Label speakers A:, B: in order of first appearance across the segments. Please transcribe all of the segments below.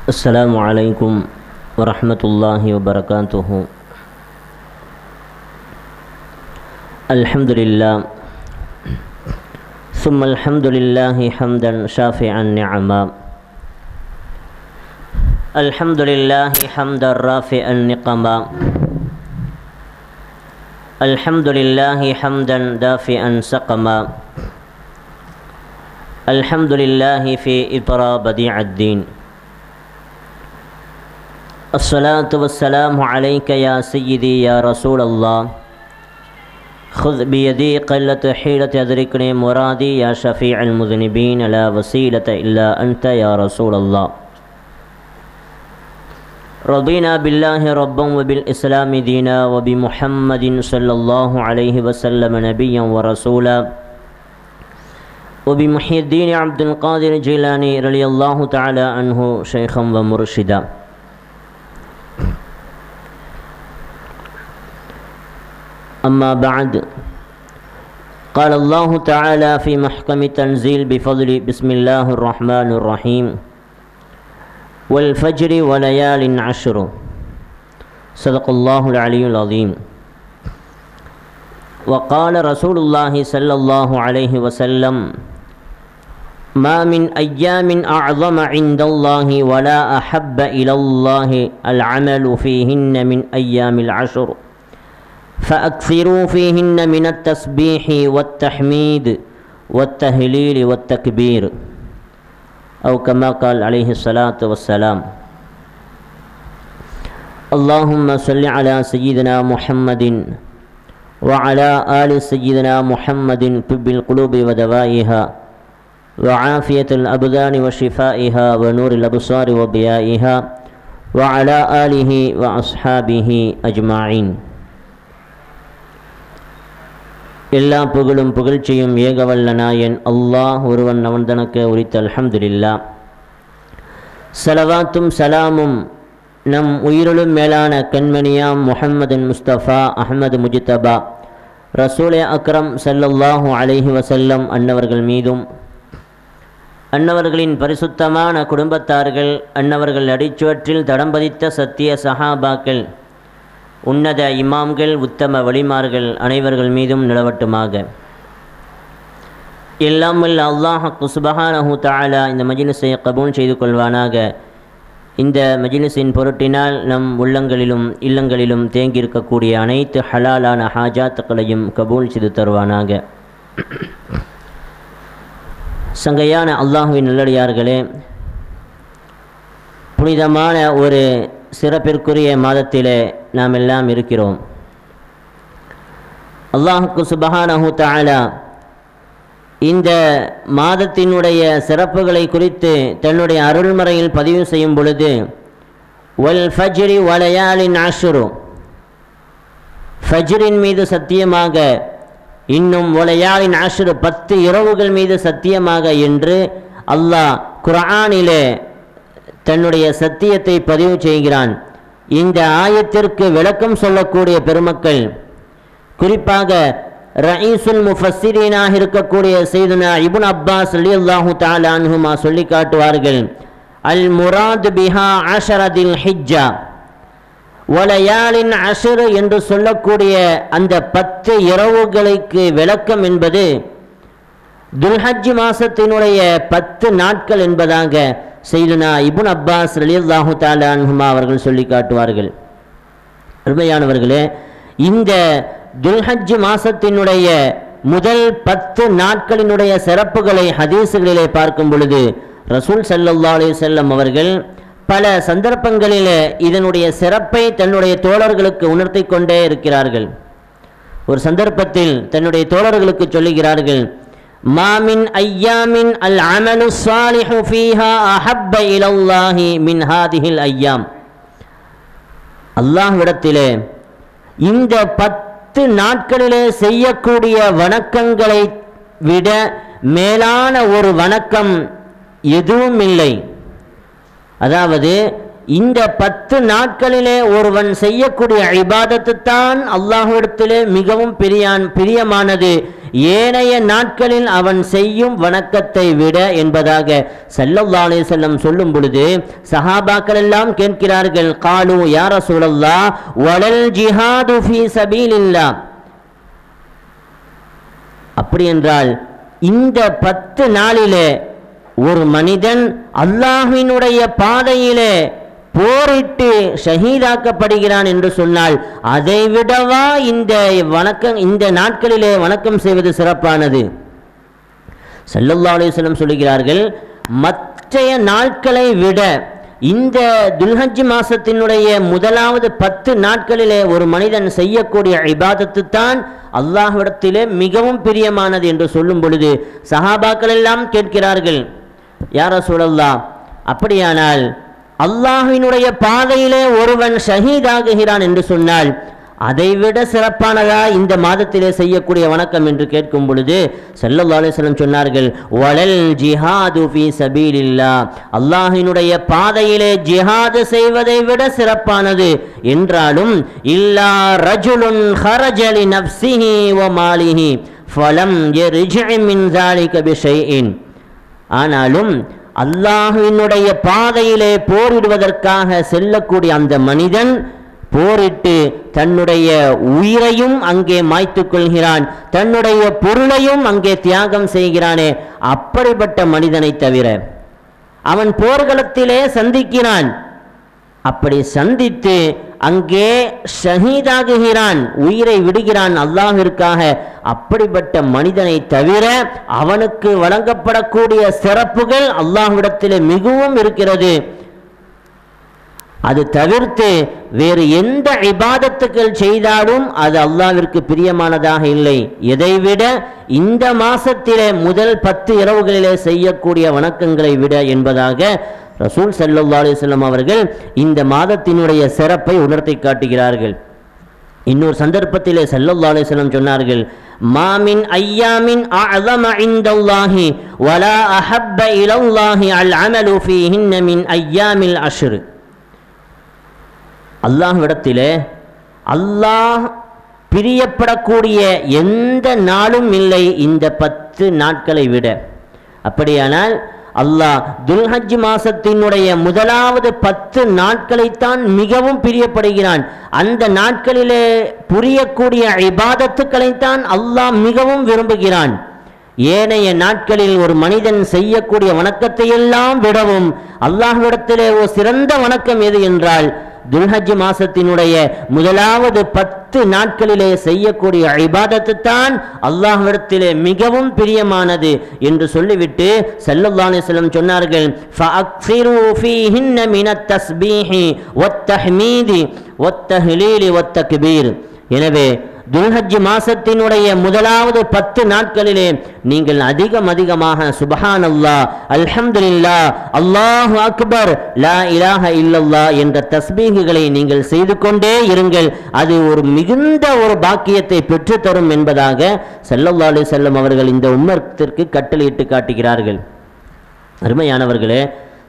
A: السلام عليكم ورحمة الله وبركاته الحمد لله ثم الحمد لله حمدا شافعا نعما الحمد لله حمدا رافعا نقما الحمد لله حمدا دافئا سقما الحمد لله في إطرى بديع الدين الصلاة والسلام عليك يا سيدي يا رسول الله خذ بيدي قلة حيلة أدركني مرادي يا شفيع المذنبين لا وسيلة إلا أنت يا رسول الله رضينا بالله ربا وبالإسلام دينا وبمحمد صلى الله عليه وسلم نبيا ورسولا وبمحي الدين عبد القادر الجيلاني رضي الله تعالى عنه شيخا ومرشدا أما بعد قال الله تعالى في محكم تنزيل بفضل بسم الله الرحمن الرحيم والفجر وليال عشر صدق الله العلي العظيم وقال رسول الله صلى الله عليه وسلم ما من أيام أعظم عند الله ولا أحب إلى الله العمل فيهن من أيام العشر فأكثروا فيهن من التسبيح والتحميد والتهليل والتكبير أو كما قال عليه الصلاة والسلام اللهم صل على سيدنا محمد وعلى آل سيدنا محمد طب القلوب ودوائها وعافية الأبدان وشفائها ونور الأبصار وضيائها وعلى آله وأصحابه أجمعين எல்லா புகழும் புகழ்ச்சியும் ஏகவல்ல நாயன் அல்லாஹ் ஒருவன் அவன் தனக்கு உரித்த அல்ஹம்துலில்லா சலவாத்தும் சலாமும் நம் உயிரிலும் மேலான கண்மணியாம் முஹம்மதன் முஸ்தபா அஹமது முஜித்தபா ரசூலே அக்ரம் சல்லல்லாஹூ அலைஹி வசல்லம் அன்னவர்கள் மீதும் அன்னவர்களின் பரிசுத்தமான குடும்பத்தார்கள் அன்னவர்கள் அடிச்சுவற்றில் தடம் பதித்த சத்திய சஹாபாக்கள் உன்னத இமாம்கள் உத்தம வழிமார்கள் அனைவர்கள் மீதும் நிலவட்டுமாக எல்லாம் வல்ல அல்லாஹ் சுபஹானஹு தாலா இந்த மஜிலிஸை கபூல் செய்து கொள்வானாக இந்த மஜிலிஸின் பொருட்டினால் நம் உள்ளங்களிலும் இல்லங்களிலும் தேங்கியிருக்கக்கூடிய அனைத்து ஹலாலான ஹாஜாத்துக்களையும் கபூல் செய்து தருவானாக சங்கையான அல்லாஹுவின் நல்லடியார்களே புனிதமான ஒரு சிறப்பிற்குரிய மாதத்திலே நாம் எல்லாம் இருக்கிறோம் அல்லாஹுக்கு சுபஹானஹு தாலா இந்த மாதத்தினுடைய சிறப்புகளை குறித்து தன்னுடைய அருள்மறையில் பதிவு செய்யும் பொழுது வல் ஃபஜ்ரி வலையாலின் ஆஷுரு ஃபஜ்ரின் மீது சத்தியமாக இன்னும் ஒலையாலின் ஆஷுரு பத்து இரவுகள் மீது சத்தியமாக என்று அல்லாஹ் குரானிலே தன்னுடைய சத்தியத்தை பதிவு செய்கிறான் இந்த ஆயத்திற்கு விளக்கம் சொல்லக்கூடிய பெருமக்கள் குறிப்பாக ரயீசுல் முஃபஸ்ஸிரீனாக இருக்கக்கூடிய செய்துனா இபுன் அப்பாஸ் அலி அல்லாஹு தாலான்ஹுமா சொல்லி காட்டுவார்கள் அல் முராத் பிஹா ஆஷரதில் ஹிஜ்ஜா ஒலையாலின் அஷரு என்று சொல்லக்கூடிய அந்த பத்து இரவுகளுக்கு விளக்கம் என்பது துல்ஹஜ் மாசத்தினுடைய பத்து நாட்கள் என்பதாக செய்துனா இபுன் அப்பாஸ் அலி அல்லாஹு தாலான்ஹுமா அவர்கள் சொல்லி காட்டுவார்கள் அருமையானவர்களே இந்த துல்ஹஜ் மாசத்தினுடைய முதல் பத்து நாட்களினுடைய சிறப்புகளை ஹதீஸுகளிலே பார்க்கும் பொழுது ரசூல் சல்லல்லா அலி செல்லம் அவர்கள் பல சந்தர்ப்பங்களில் இதனுடைய சிறப்பை தன்னுடைய தோழர்களுக்கு உணர்த்தி கொண்டே இருக்கிறார்கள் ஒரு சந்தர்ப்பத்தில் தன்னுடைய தோழர்களுக்கு சொல்லுகிறார்கள் மாமின் ஐயாமின் அல் அமலு சாலிஹு ஃபீஹா அஹப்ப இலல்லாஹி மின் ஹாதிஹில் ஐயாம் அல்லாஹ்விடத்திலே இந்த பத்து நாட்களிலே செய்யக்கூடிய வணக்கங்களை விட மேலான ஒரு வணக்கம் எதுவும் இல்லை அதாவது இந்த பத்து நாட்களிலே ஒருவன் செய்யக்கூடிய இபாதத்து தான் அல்லாஹ்விடத்திலே மிகவும் பிரியான் பிரியமானது ஏனைய நாட்களில் அவன் செய்யும் வணக்கத்தை விட என்பதாக ஸல்லல்லாஹு அலைஹி வஸல்லம் சொல்லும் பொழுது சஹாபாக்கள் எல்லாம் கேட்கிறார்கள் காலு யா ரசூலல்லாஹ் வலல் ஜிஹாது ஃபீ சபீலில்லாஹ் அப்படி என்றால் இந்த பத்து நாளிலே ஒரு மனிதன் அல்லாஹ்வினுடைய பாதையிலே போரிட்டு ஷஹீதாக்கப்படுகிறான் என்று சொன்னால் அதை விடவா இந்த வணக்கம் இந்த நாட்களிலே வணக்கம் செய்வது சிறப்பானது ஸல்லல்லாஹு அலைஹி வஸல்லம் சொல்லுகிறார்கள் மற்றைய நாட்களை விட இந்த துல்ஹஜ் மாசத்தினுடைய முதலாவது பத்து நாட்களிலே ஒரு மனிதன் செய்யக்கூடிய இபாதத்து தான் அல்லாஹ்விடத்திலே மிகவும் பிரியமானது என்று சொல்லும் பொழுது சஹாபாக்கள் எல்லாம் கேட்கிறார்கள் யார சொல்லலாம் அப்படியானால் அல்லாஹ்வினுடைய பாதையிலே ஒருவன் ஷஹீதாகுகிறான் என்று சொன்னால் அதைவிட சிறப்பானதா இந்த மாதத்திலே செய்யக்கூடிய வணக்கம் என்று கேட்கும் பொழுது ஸல்லல்லாஹு அலைஹி வஸல்லம் சொன்னார்கள் வலல் ஜிஹாது ஃபீ சபீலில்லா அல்லாஹ்வினுடைய பாதையிலே ஜிஹாது செய்வதை விட சிறப்பானது என்றாலும் இல்லா ரஜுலுன் ஹரஜ லி நஃப்ஸிஹி வ மாலிஹி ஃபலம் யர்ஜி மின் ذلك பிஷைஇன் ஆனாலும் அல்லாஹுவினுடைய பாதையிலே போரிடுவதற்காக செல்லக்கூடிய அந்த மனிதன் போரிட்டு தன்னுடைய உயிரையும் அங்கே மாய்த்துக் கொள்கிறான் தன்னுடைய பொருளையும் அங்கே தியாகம் செய்கிறானே அப்படிப்பட்ட மனிதனை தவிர அவன் போர்க்களத்திலே சந்திக்கிறான் அப்படி சந்தித்து அங்கே ஷஹீதாகுகிறான் உயிரை விடுகிறான் அல்லாஹிற்காக அப்படிப்பட்ட மனிதனை தவிர அவனுக்கு வழங்கப்படக்கூடிய சிறப்புகள் அல்லாஹ்விடத்திலே மிகவும் இருக்கிறது அது தவிர்த்து வேறு எந்த இபாதத்துக்கள் செய்தாலும் அது அல்லாவிற்கு பிரியமானதாக இல்லை எதைவிட இந்த மாசத்திலே முதல் பத்து இரவுகளிலே செய்யக்கூடிய வணக்கங்களை விட என்பதாக ரசூல் ஸல்லல்லாஹு அலைஹி வஸல்லம் அவர்கள் இந்த மாதத்தினுடைய சிறப்பை உணர்த்தி காட்டுகிறார்கள் இன்னொரு சந்தர்ப்பத்திலே ஸல்லல்லாஹு அலைஹி வஸல்லம் சொன்னார்கள் மாமின் ஐயாமின் அஅஸம இன்தல்லாஹி வலா அஹப்ப இலல்லாஹி அல் அமலு ஃபீஹின்ன மின் ஐயாமில் அஷ்ர் அல்லாஹ்விடத்திலே அல்லாஹ் பிரியப்படக்கூடிய எந்த நாளும் இல்லை இந்த பத்து நாட்களை விட அப்படியானால் அல்லாஹ் துல்ஹஜ் மாசத்தினுடைய முதலாவது பத்து நாட்களைத்தான் மிகவும் பிரியப்படுகிறான் அந்த நாட்களிலே புரியக்கூடிய இபாதத்துக்களைத்தான் அல்லாஹ் மிகவும் விரும்புகிறான் ஏனைய நாட்களில் ஒரு மனிதன் செய்யக்கூடிய வணக்கத்தை எல்லாம் விடவும் அல்லாஹ்விடத்திலே ஒரு சிறந்த வணக்கம் எது என்றால் துல்ஹஜ் மாசத்தினுடைய முதலாவது பத்து நாட்களிலே செய்யக்கூடிய இபாதத்து தான் அல்லாஹ்விடத்திலே மிகவும் பிரியமானது என்று சொல்லிவிட்டு ஸல்லல்லாஹு அலைஹி வஸல்லம் சொன்னார்கள் ஃபஅக்ஸிரு ஃபீஹின்ன மினத் தஸ்பீஹி வத்தஹ்மீதி வத்தஹ்லீலி வத்தக்பீர் எனவே துல்ஹஜ் மாசத்தினுடைய முதலாவது பத்து நாட்களிலே நீங்கள் அதிகம் அதிகமாக சுபஹான் அல்லா அல்ஹம்துலில்லா அல்லாஹு அக்பர் லா இலாஹ இல்லல்லா என்ற தஸ்பீகுகளை நீங்கள் செய்து கொண்டே இருங்கள் அது ஒரு மிகுந்த ஒரு பாக்கியத்தை பெற்றுத்தரும் என்பதாக ஸல்லல்லாஹு அலைஹி வஸல்லம் அவர்கள் இந்த உம்மத்திற்கு கட்டளையிட்டு காட்டுகிறார்கள் அருமையானவர்களே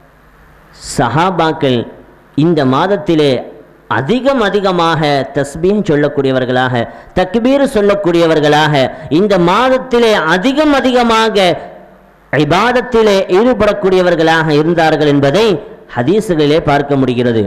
A: சஹாபாக்கள் இந்த மாதத்திலே அதிகம் அதிகமாக தஸ்பீஹ் சொல்லக்கூடியவர்களாக தக்பீர் சொல்லக்கூடியவர்களாக இந்த மாதத்திலே அதிகம் அதிகமாக இபாதத்திலே ஈடுபடக்கூடியவர்களாக இருந்தார்கள் என்பதை ஹதீஸுகளிலே பார்க்க முடிகிறது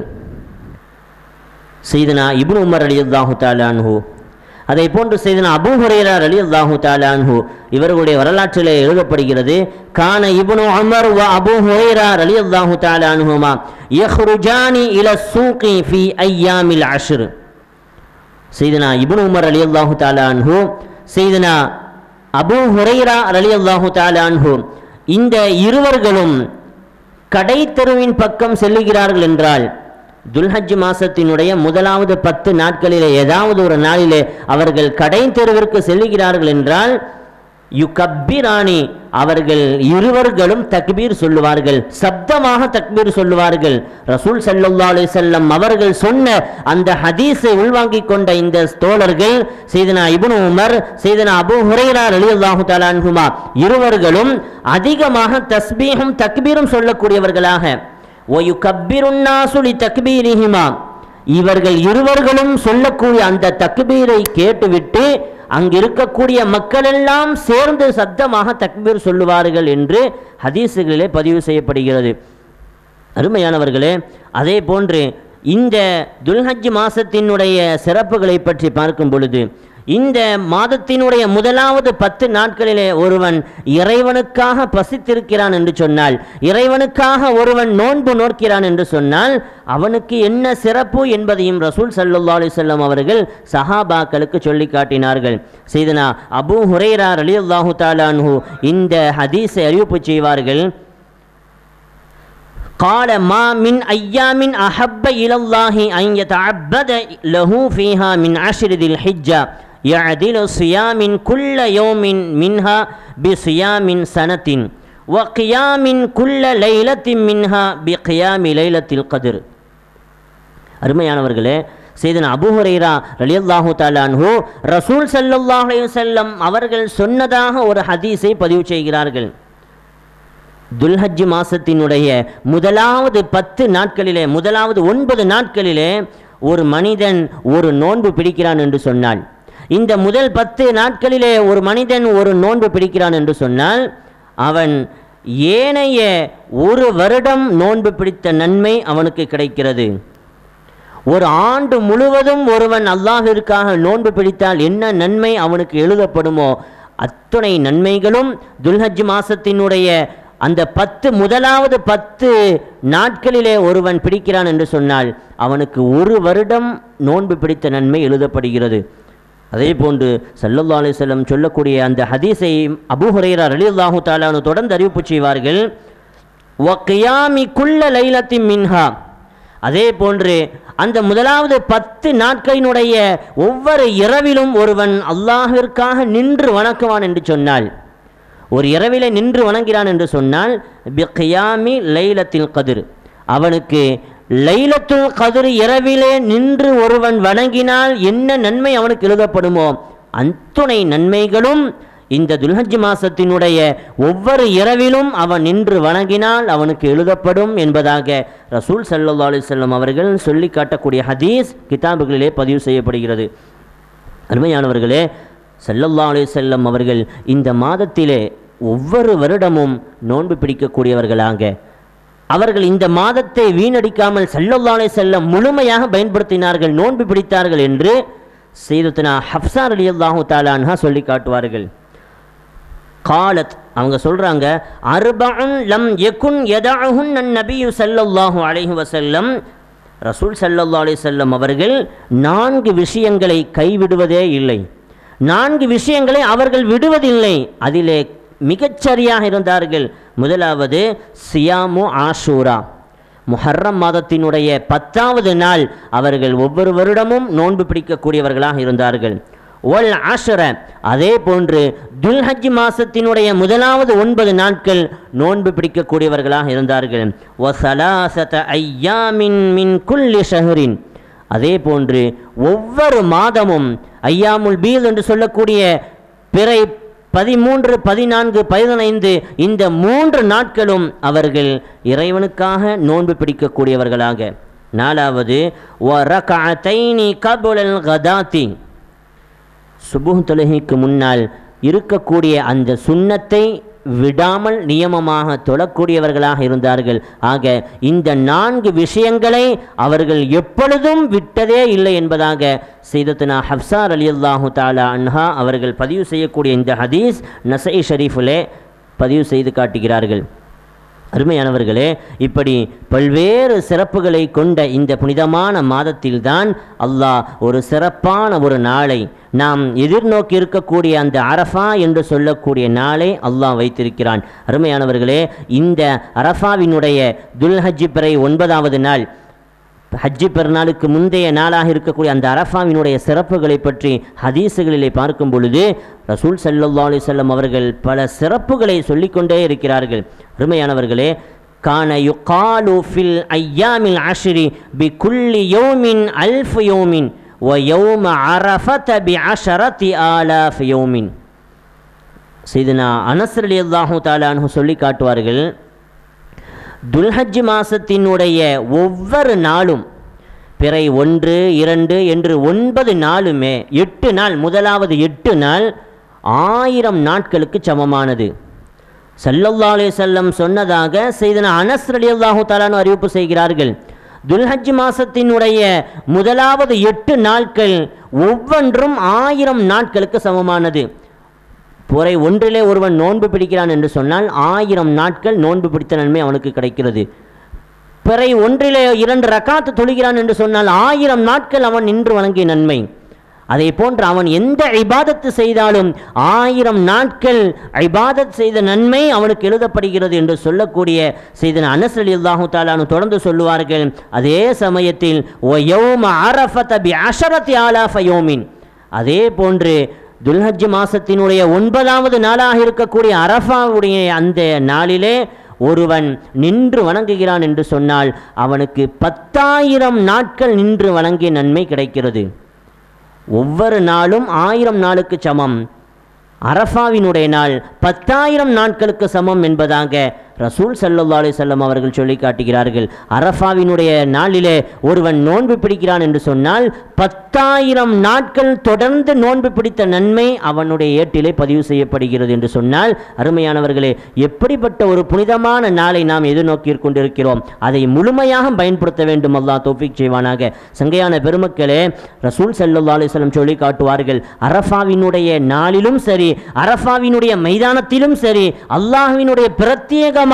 A: செய்தனா இப்னு உமர் அலி அல்லாஹு தாலான்ஹூ அதை போன்று செய்தனா அபூ ஹுரைரா அலி அல்லாஹு தாலான்ஹூ இவர்களுடைய வரலாற்றிலே எழுதப்படுகிறது கான இப்னு உமர் வ அபூ ஹுரைரா அலி அல்லாஹு தாலான்ஹுமா யஹ்ருஜானி இல சூகி ஃபி ஐயாமில் அஷ்ர் செய்தனா இப்னு உமர் அலி அல்லாஹு தாலான்ஹூ செய்தனா அபூ ஹுரைரா அலி அல்லாஹு தாலான்ஹூ இந்த இருவர்களும் கடை தெருவின் பக்கம் செல்லுகிறார்கள் என்றால் துல்ஹஜ் மாசத்தினுடைய முதலாவது பத்து நாட்களிலே ஏதாவது ஒரு நாளிலே அவர்கள் கடை தெருவிற்கு செல்லுகிறார்கள் என்றால் யுகப்பிராணி அவர்கள் இருவர்களும் தக்பீர் சொல்லுவார்கள் சப்தமாக தக்பீர் சொல்லுவார்கள் ரசூல் சல்லல்லா அலைஹி வஸல்லம் அவர்கள் சொன்ன அந்த ஹதீஸை உள்வாங்கிக் கொண்ட இந்த தோழர்கள் செய்தனா இப்னு உமர் செய்தனா அபூ ஹுரைரா ரலியல்லாஹு தஆலா அன்ஹுமா இருவர்களும் அதிகமாக தஸ்பீஹும் தக்பீரும் சொல்லக்கூடியவர்களாக ஒயுகப்பிருன்னாசுலி தக்பீரிஹிமா இவர்கள் இருவர்களும் சொல்லக்கூடிய அந்த தக்பீரை கேட்டுவிட்டு அங்கு இருக்கக்கூடிய மக்களெல்லாம் சேர்ந்து சத்தமாக தக்பீர் சொல்லுவார்கள் என்று ஹதீஸுகளிலே பதிவு செய்யப்படுகிறது அருமையானவர்களே அதே போன்று இந்த துல்ஹஜ் மாசத்தினுடைய சிறப்புகளை பற்றி பார்க்கும் பொழுது இந்த மாதத்தினுடைய முதலாவது பத்து நாட்களிலே ஒருவன் இறைவனுக்காக பசித்திருக்கிறான் என்று சொன்னால் இறைவனுக்காக ஒருவன் நோன்பு நோக்கிறான் என்று சொன்னால் அவனுக்கு என்ன சிறப்பு என்பதையும் ரசூல் சல்லா அலிசல்லம் அவர்கள் சஹாபாக்களுக்கு சொல்லி காட்டினார்கள் செய்தனா அபு ஹுரைரா அலி அல்லாஹு தாலான்ஹு இந்த ஹதீஸை அறிவிப்பு செய்வார்கள் قال ما من أيام أحب إلى الله أن يتعبد له فيها من عشر ذي الحجة يعدل صيام كل يوم منها بصيام سنة وقيام كل ليلة منها بقيام ليلة القدر அருமையானவர்களே செய்தன் அபு ஹுரைரா ரலியல்லாஹு தாலான்ஹு ரசூல் ஸல்லல்லாஹு அலைஹி வஸல்லம் அவர்கள் சொன்னதாக ஒரு ஹதீஸை பதிவு செய்கிறார்கள் துல்ஹஜ் மாசத்தினுடைய முதலாவது பத்து நாட்களிலே முதலாவது ஒன்பது நாட்களிலே ஒரு மனிதன் ஒரு நோன்பு பிடிக்கிறான் என்று சொன்னாள் இந்த முதல் பத்து நாட்களிலே ஒரு மனிதன் ஒரு நோன்பு பிடிக்கிறான் என்று சொன்னால் அவன் ஏனைய ஒரு வருடம் நோன்பு பிடித்த நன்மை அவனுக்கு கிடைக்கிறது ஒரு ஆண்டு முழுவதும் ஒருவன் அல்லாஹிற்காக நோன்பு பிடித்தால் என்ன நன்மை அவனுக்கு எழுதப்படுமோ அத்துணை நன்மைகளும் துல்ஹஜ் மாசத்தினுடைய அந்த பத்து முதலாவது பத்து நாட்களிலே ஒருவன் பிடிக்கிறான் என்று சொன்னால் அவனுக்கு ஒரு வருடம் நோன்பு பிடித்த நன்மை எழுதப்படுகிறது அதே போன்று சல்லல்லா அலிசல்லம் சொல்லக்கூடிய அந்த ஹதீஸை அபு ஹுரைரா அலி அல்லாஹு தாலானு தொடர்ந்து அறிவிப்பு செய்வார்கள் ஒக்கையாமி குள்ள லைலத்தி மின்ஹா அதே போன்று அந்த முதலாவது பத்து நாட்களினுடைய ஒவ்வொரு இரவிலும் ஒருவன் அல்லாஹிற்காக நின்று வணக்குவான் என்று சொன்னால் ஒரு இரவிலே நின்று வணங்கிறான் என்று சொன்னால் பிக்யாமி லைலத்தில் கதிர் அவனுக்கு லைலத்துல் கதிர் இரவிலே நின்று ஒருவன் வணங்கினால் என்ன நன்மை அவனுக்கு எழுதப்படுமோ அத்துணை நன்மைகளும் இந்த துல்ஹஜ் மாசத்தினுடைய ஒவ்வொரு இரவிலும் அவன் நின்று வணங்கினால் அவனுக்கு எழுதப்படும் என்பதாக ரசூல் சல்லா அலிசல்லம் அவர்கள் சொல்லி காட்டக்கூடிய ஹதீஸ் கிதாபுகளிலே பதிவு செய்யப்படுகிறது அருமையானவர்களே சல்லல்லா அலிசல்லம் அவர்கள் இந்த மாதத்திலே ஒவ்வொரு வருடமும் நோன்பு பிடிக்கக்கூடியவர்களாக அவர்கள் இந்த மாதத்தை வீணடிக்காமல் சல்லல்லா அலிசல்லம் முழுமையாக பயன்படுத்தினார்கள் நோன்பு பிடித்தார்கள் என்று செய்தத்தினா ஹப்சார் அலி அல்லாஹூ தாலான்ஹா சொல்லி காட்டுவார்கள் காலத் அவங்க சொல்றாங்க அர்பஉன் லம் யகுன் யதஅஹுன் நபியு ஸல்லல்லாஹு அலைஹி வஸல்லம் ரசூல் ஸல்லல்லாஹு அலைஹி வஸல்லம் அவர்கள் நான்கு விஷயங்களை கைவிடுவதே இல்லை நான்கு விஷயங்களை அவர்கள் விடுவதில்லை அதிலே மிகச்சரியாக இருந்தார்கள் முதலாவது சியாமு ஆஷூரா முஹர்ரம் மாதத்தினுடைய பத்தாவது நாள் அவர்கள் ஒவ்வொரு வருடமும் நோன்பு பிடிக்கக்கூடியவர்களாக இருந்தார்கள் ஒல் ஆஷர அதே போன்று துல்ஹஜ் மாசத்தினுடைய முதலாவது ஒன்பது நாட்கள் நோன்பு பிடிக்கக்கூடியவர்களாக இருந்தார்கள் ஒசலாசத ஐயாமின் மின் குல்லி ஷஹரின் அதே போன்று ஒவ்வொரு மாதமும் ஐயாமுல் பீல் என்று சொல்லக்கூடிய பிறை பதிமூன்று பதினான்கு பதினைந்து இந்த மூன்று நாட்களும் அவர்கள் இறைவனுக்காக நோன்பு பிடிக்கக்கூடியவர்களாக நாலாவது ஒரகத்தைனி கபுலல் கதாத்தி சுபுஹ் தொழுகைக்கு முன்னால் இருக்கக்கூடிய அந்த சுண்ணத்தை விடாமல் நியமமாக தொழக்கூடியவர்களாக இருந்தார்கள் ஆக இந்த நான்கு விஷயங்களை அவர்கள் எப்பொழுதும் விட்டதே இல்லை என்பதாக செய்தத்துனா ஹப்சார் அலி அல்லாஹு தாலா அன்ஹா அவர்கள் பதிவு செய்யக்கூடிய இந்த ஹதீஸ் நசை ஷரீஃபிலே பதிவு செய்து காட்டுகிறார்கள் அருமையானவர்களே இப்படி பல்வேறு சிறப்புகளை கொண்ட இந்த புனிதமான மாதத்தில்தான் அல்லாஹ் ஒரு சிறப்பான ஒரு நாளை நாம் எதிர்நோக்கி இருக்கக்கூடிய அந்த அரஃபா என்று சொல்லக்கூடிய நாளை அல்லாஹ் வைத்திருக்கிறான் அருமையானவர்களே இந்த அரஃபாவினுடைய துல்ஹஜ் பிறை ஒன்பதாவது நாள் ஹஜ்ஜி பெருநாளுக்கு முந்தைய நாளாக இருக்கக்கூடிய அந்த அரஃபாவினுடைய சிறப்புகளை பற்றி ஹதீஸுகளிலே பார்க்கும் பொழுது ரசூல் சல்லா அலிசல்லம் அவர்கள் பல சிறப்புகளை சொல்லிக்கொண்டே இருக்கிறார்கள் அருமையானவர்களே கான யுகாலு ஃபில் ஐயாமில் ஆஷிரி பி குல்லி யோமின் அல்ஃப் யோமின் வ யௌம அரஃபத பி அஷரத்தி ஆலாஃப் யோமின் செய்தனா அனசர் அலி அல்லாஹூ தாலானு சொல்லி காட்டுவார்கள் துல்ஹஜ் மாசத்தினுடைய ஒவ்வொரு நாளும் பிறை ஒன்று இரண்டு என்று ஒன்பது நாளுமே எட்டு நாள் முதலாவது எட்டு நாள் ஆயிரம் நாட்களுக்கு சமமானது சல்லல்லா செல்லம் சொன்னதாக செய்தன அனஸ் ரலியல்லாஹு தாலானு அறிவிப்பு செய்கிறார்கள் துல்ஹஜ் மாசத்தினுடைய முதலாவது எட்டு நாட்கள் ஒவ்வொன்றும் ஆயிரம் நாட்களுக்கு சமமானது புறை ஒன்றிலே ஒருவன் நோன்பு பிடிக்கிறான் என்று சொன்னால் ஆயிரம் நாட்கள் நோன்பு பிடித்த நன்மை அவனுக்கு கிடைக்கிறது பிறை ஒன்றிலே இரண்டு ரக்காத்து தொழுகிறான் என்று சொன்னால் ஆயிரம் நாட்கள் அவன் நின்று வழங்கிய நன்மை அதே போன்று அவன் எந்த இபாதத்து செய்தாலும் ஆயிரம் நாட்கள் இபாதத் செய்த நன்மை அவனுக்கு எழுதப்படுகிறது என்று சொல்லக்கூடிய செய்தன அனஸ் அலி அல்லாஹு தாலானு தொடர்ந்து சொல்லுவார்கள் அதே சமயத்தில் "ஒ யௌம அரஃபத பி அஷரத்தி ஆலாஃப யோமின் அதே போன்று துல்ஹஜ் மாசத்தினுடைய ஒன்பதாவது நாளாக இருக்கக்கூடிய அரஃபாவுடைய அந்த நாளிலே ஒருவன் நின்று வணங்குகிறான் என்று சொன்னால் அவனுக்கு பத்தாயிரம் நாட்கள் நின்று வணங்கிய நன்மை கிடைக்கிறது ஒவ்வொரு நாளும் ஆயிரம் நாளுக்கு சமம் அரஃபாவினுடைய நாள் பத்தாயிரம் நாட்களுக்கு சமம் என்பதாக ரசூல் சல்லல்லா அலைஹி வஸல்லம் அவர்கள் சொல்லி காட்டுகிறார்கள் அரஃபாவினுடைய நாளிலே ஒருவன் நோன்பு பிடிக்கிறான் என்று சொன்னால் பத்தாயிரம் நாட்கள் தொடர்ந்து நோன்பு பிடித்த நன்மை அவனுடைய ஏட்டிலே பதிவு செய்யப்படுகிறது என்று சொன்னால் அருமையானவர்களே எப்படிப்பட்ட ஒரு புனிதமான நாளை நாம் எதிர்நோக்கி கொண்டிருக்கிறோம் அதை முழுமையாக பயன்படுத்த வேண்டும் அல்லாஹ் தௌஃபீக் செய்வானாக சங்கையான பெருமக்களே ரசூல் சல்லல்லா அலைஹி வஸல்லம் சொல்லி காட்டுவார்கள் அரஃபாவினுடைய நாளிலும் சரி அரஃபாவினுடைய மைதானத்திலும் சரி அல்லாஹ்வினுடைய பிரத்யேகமான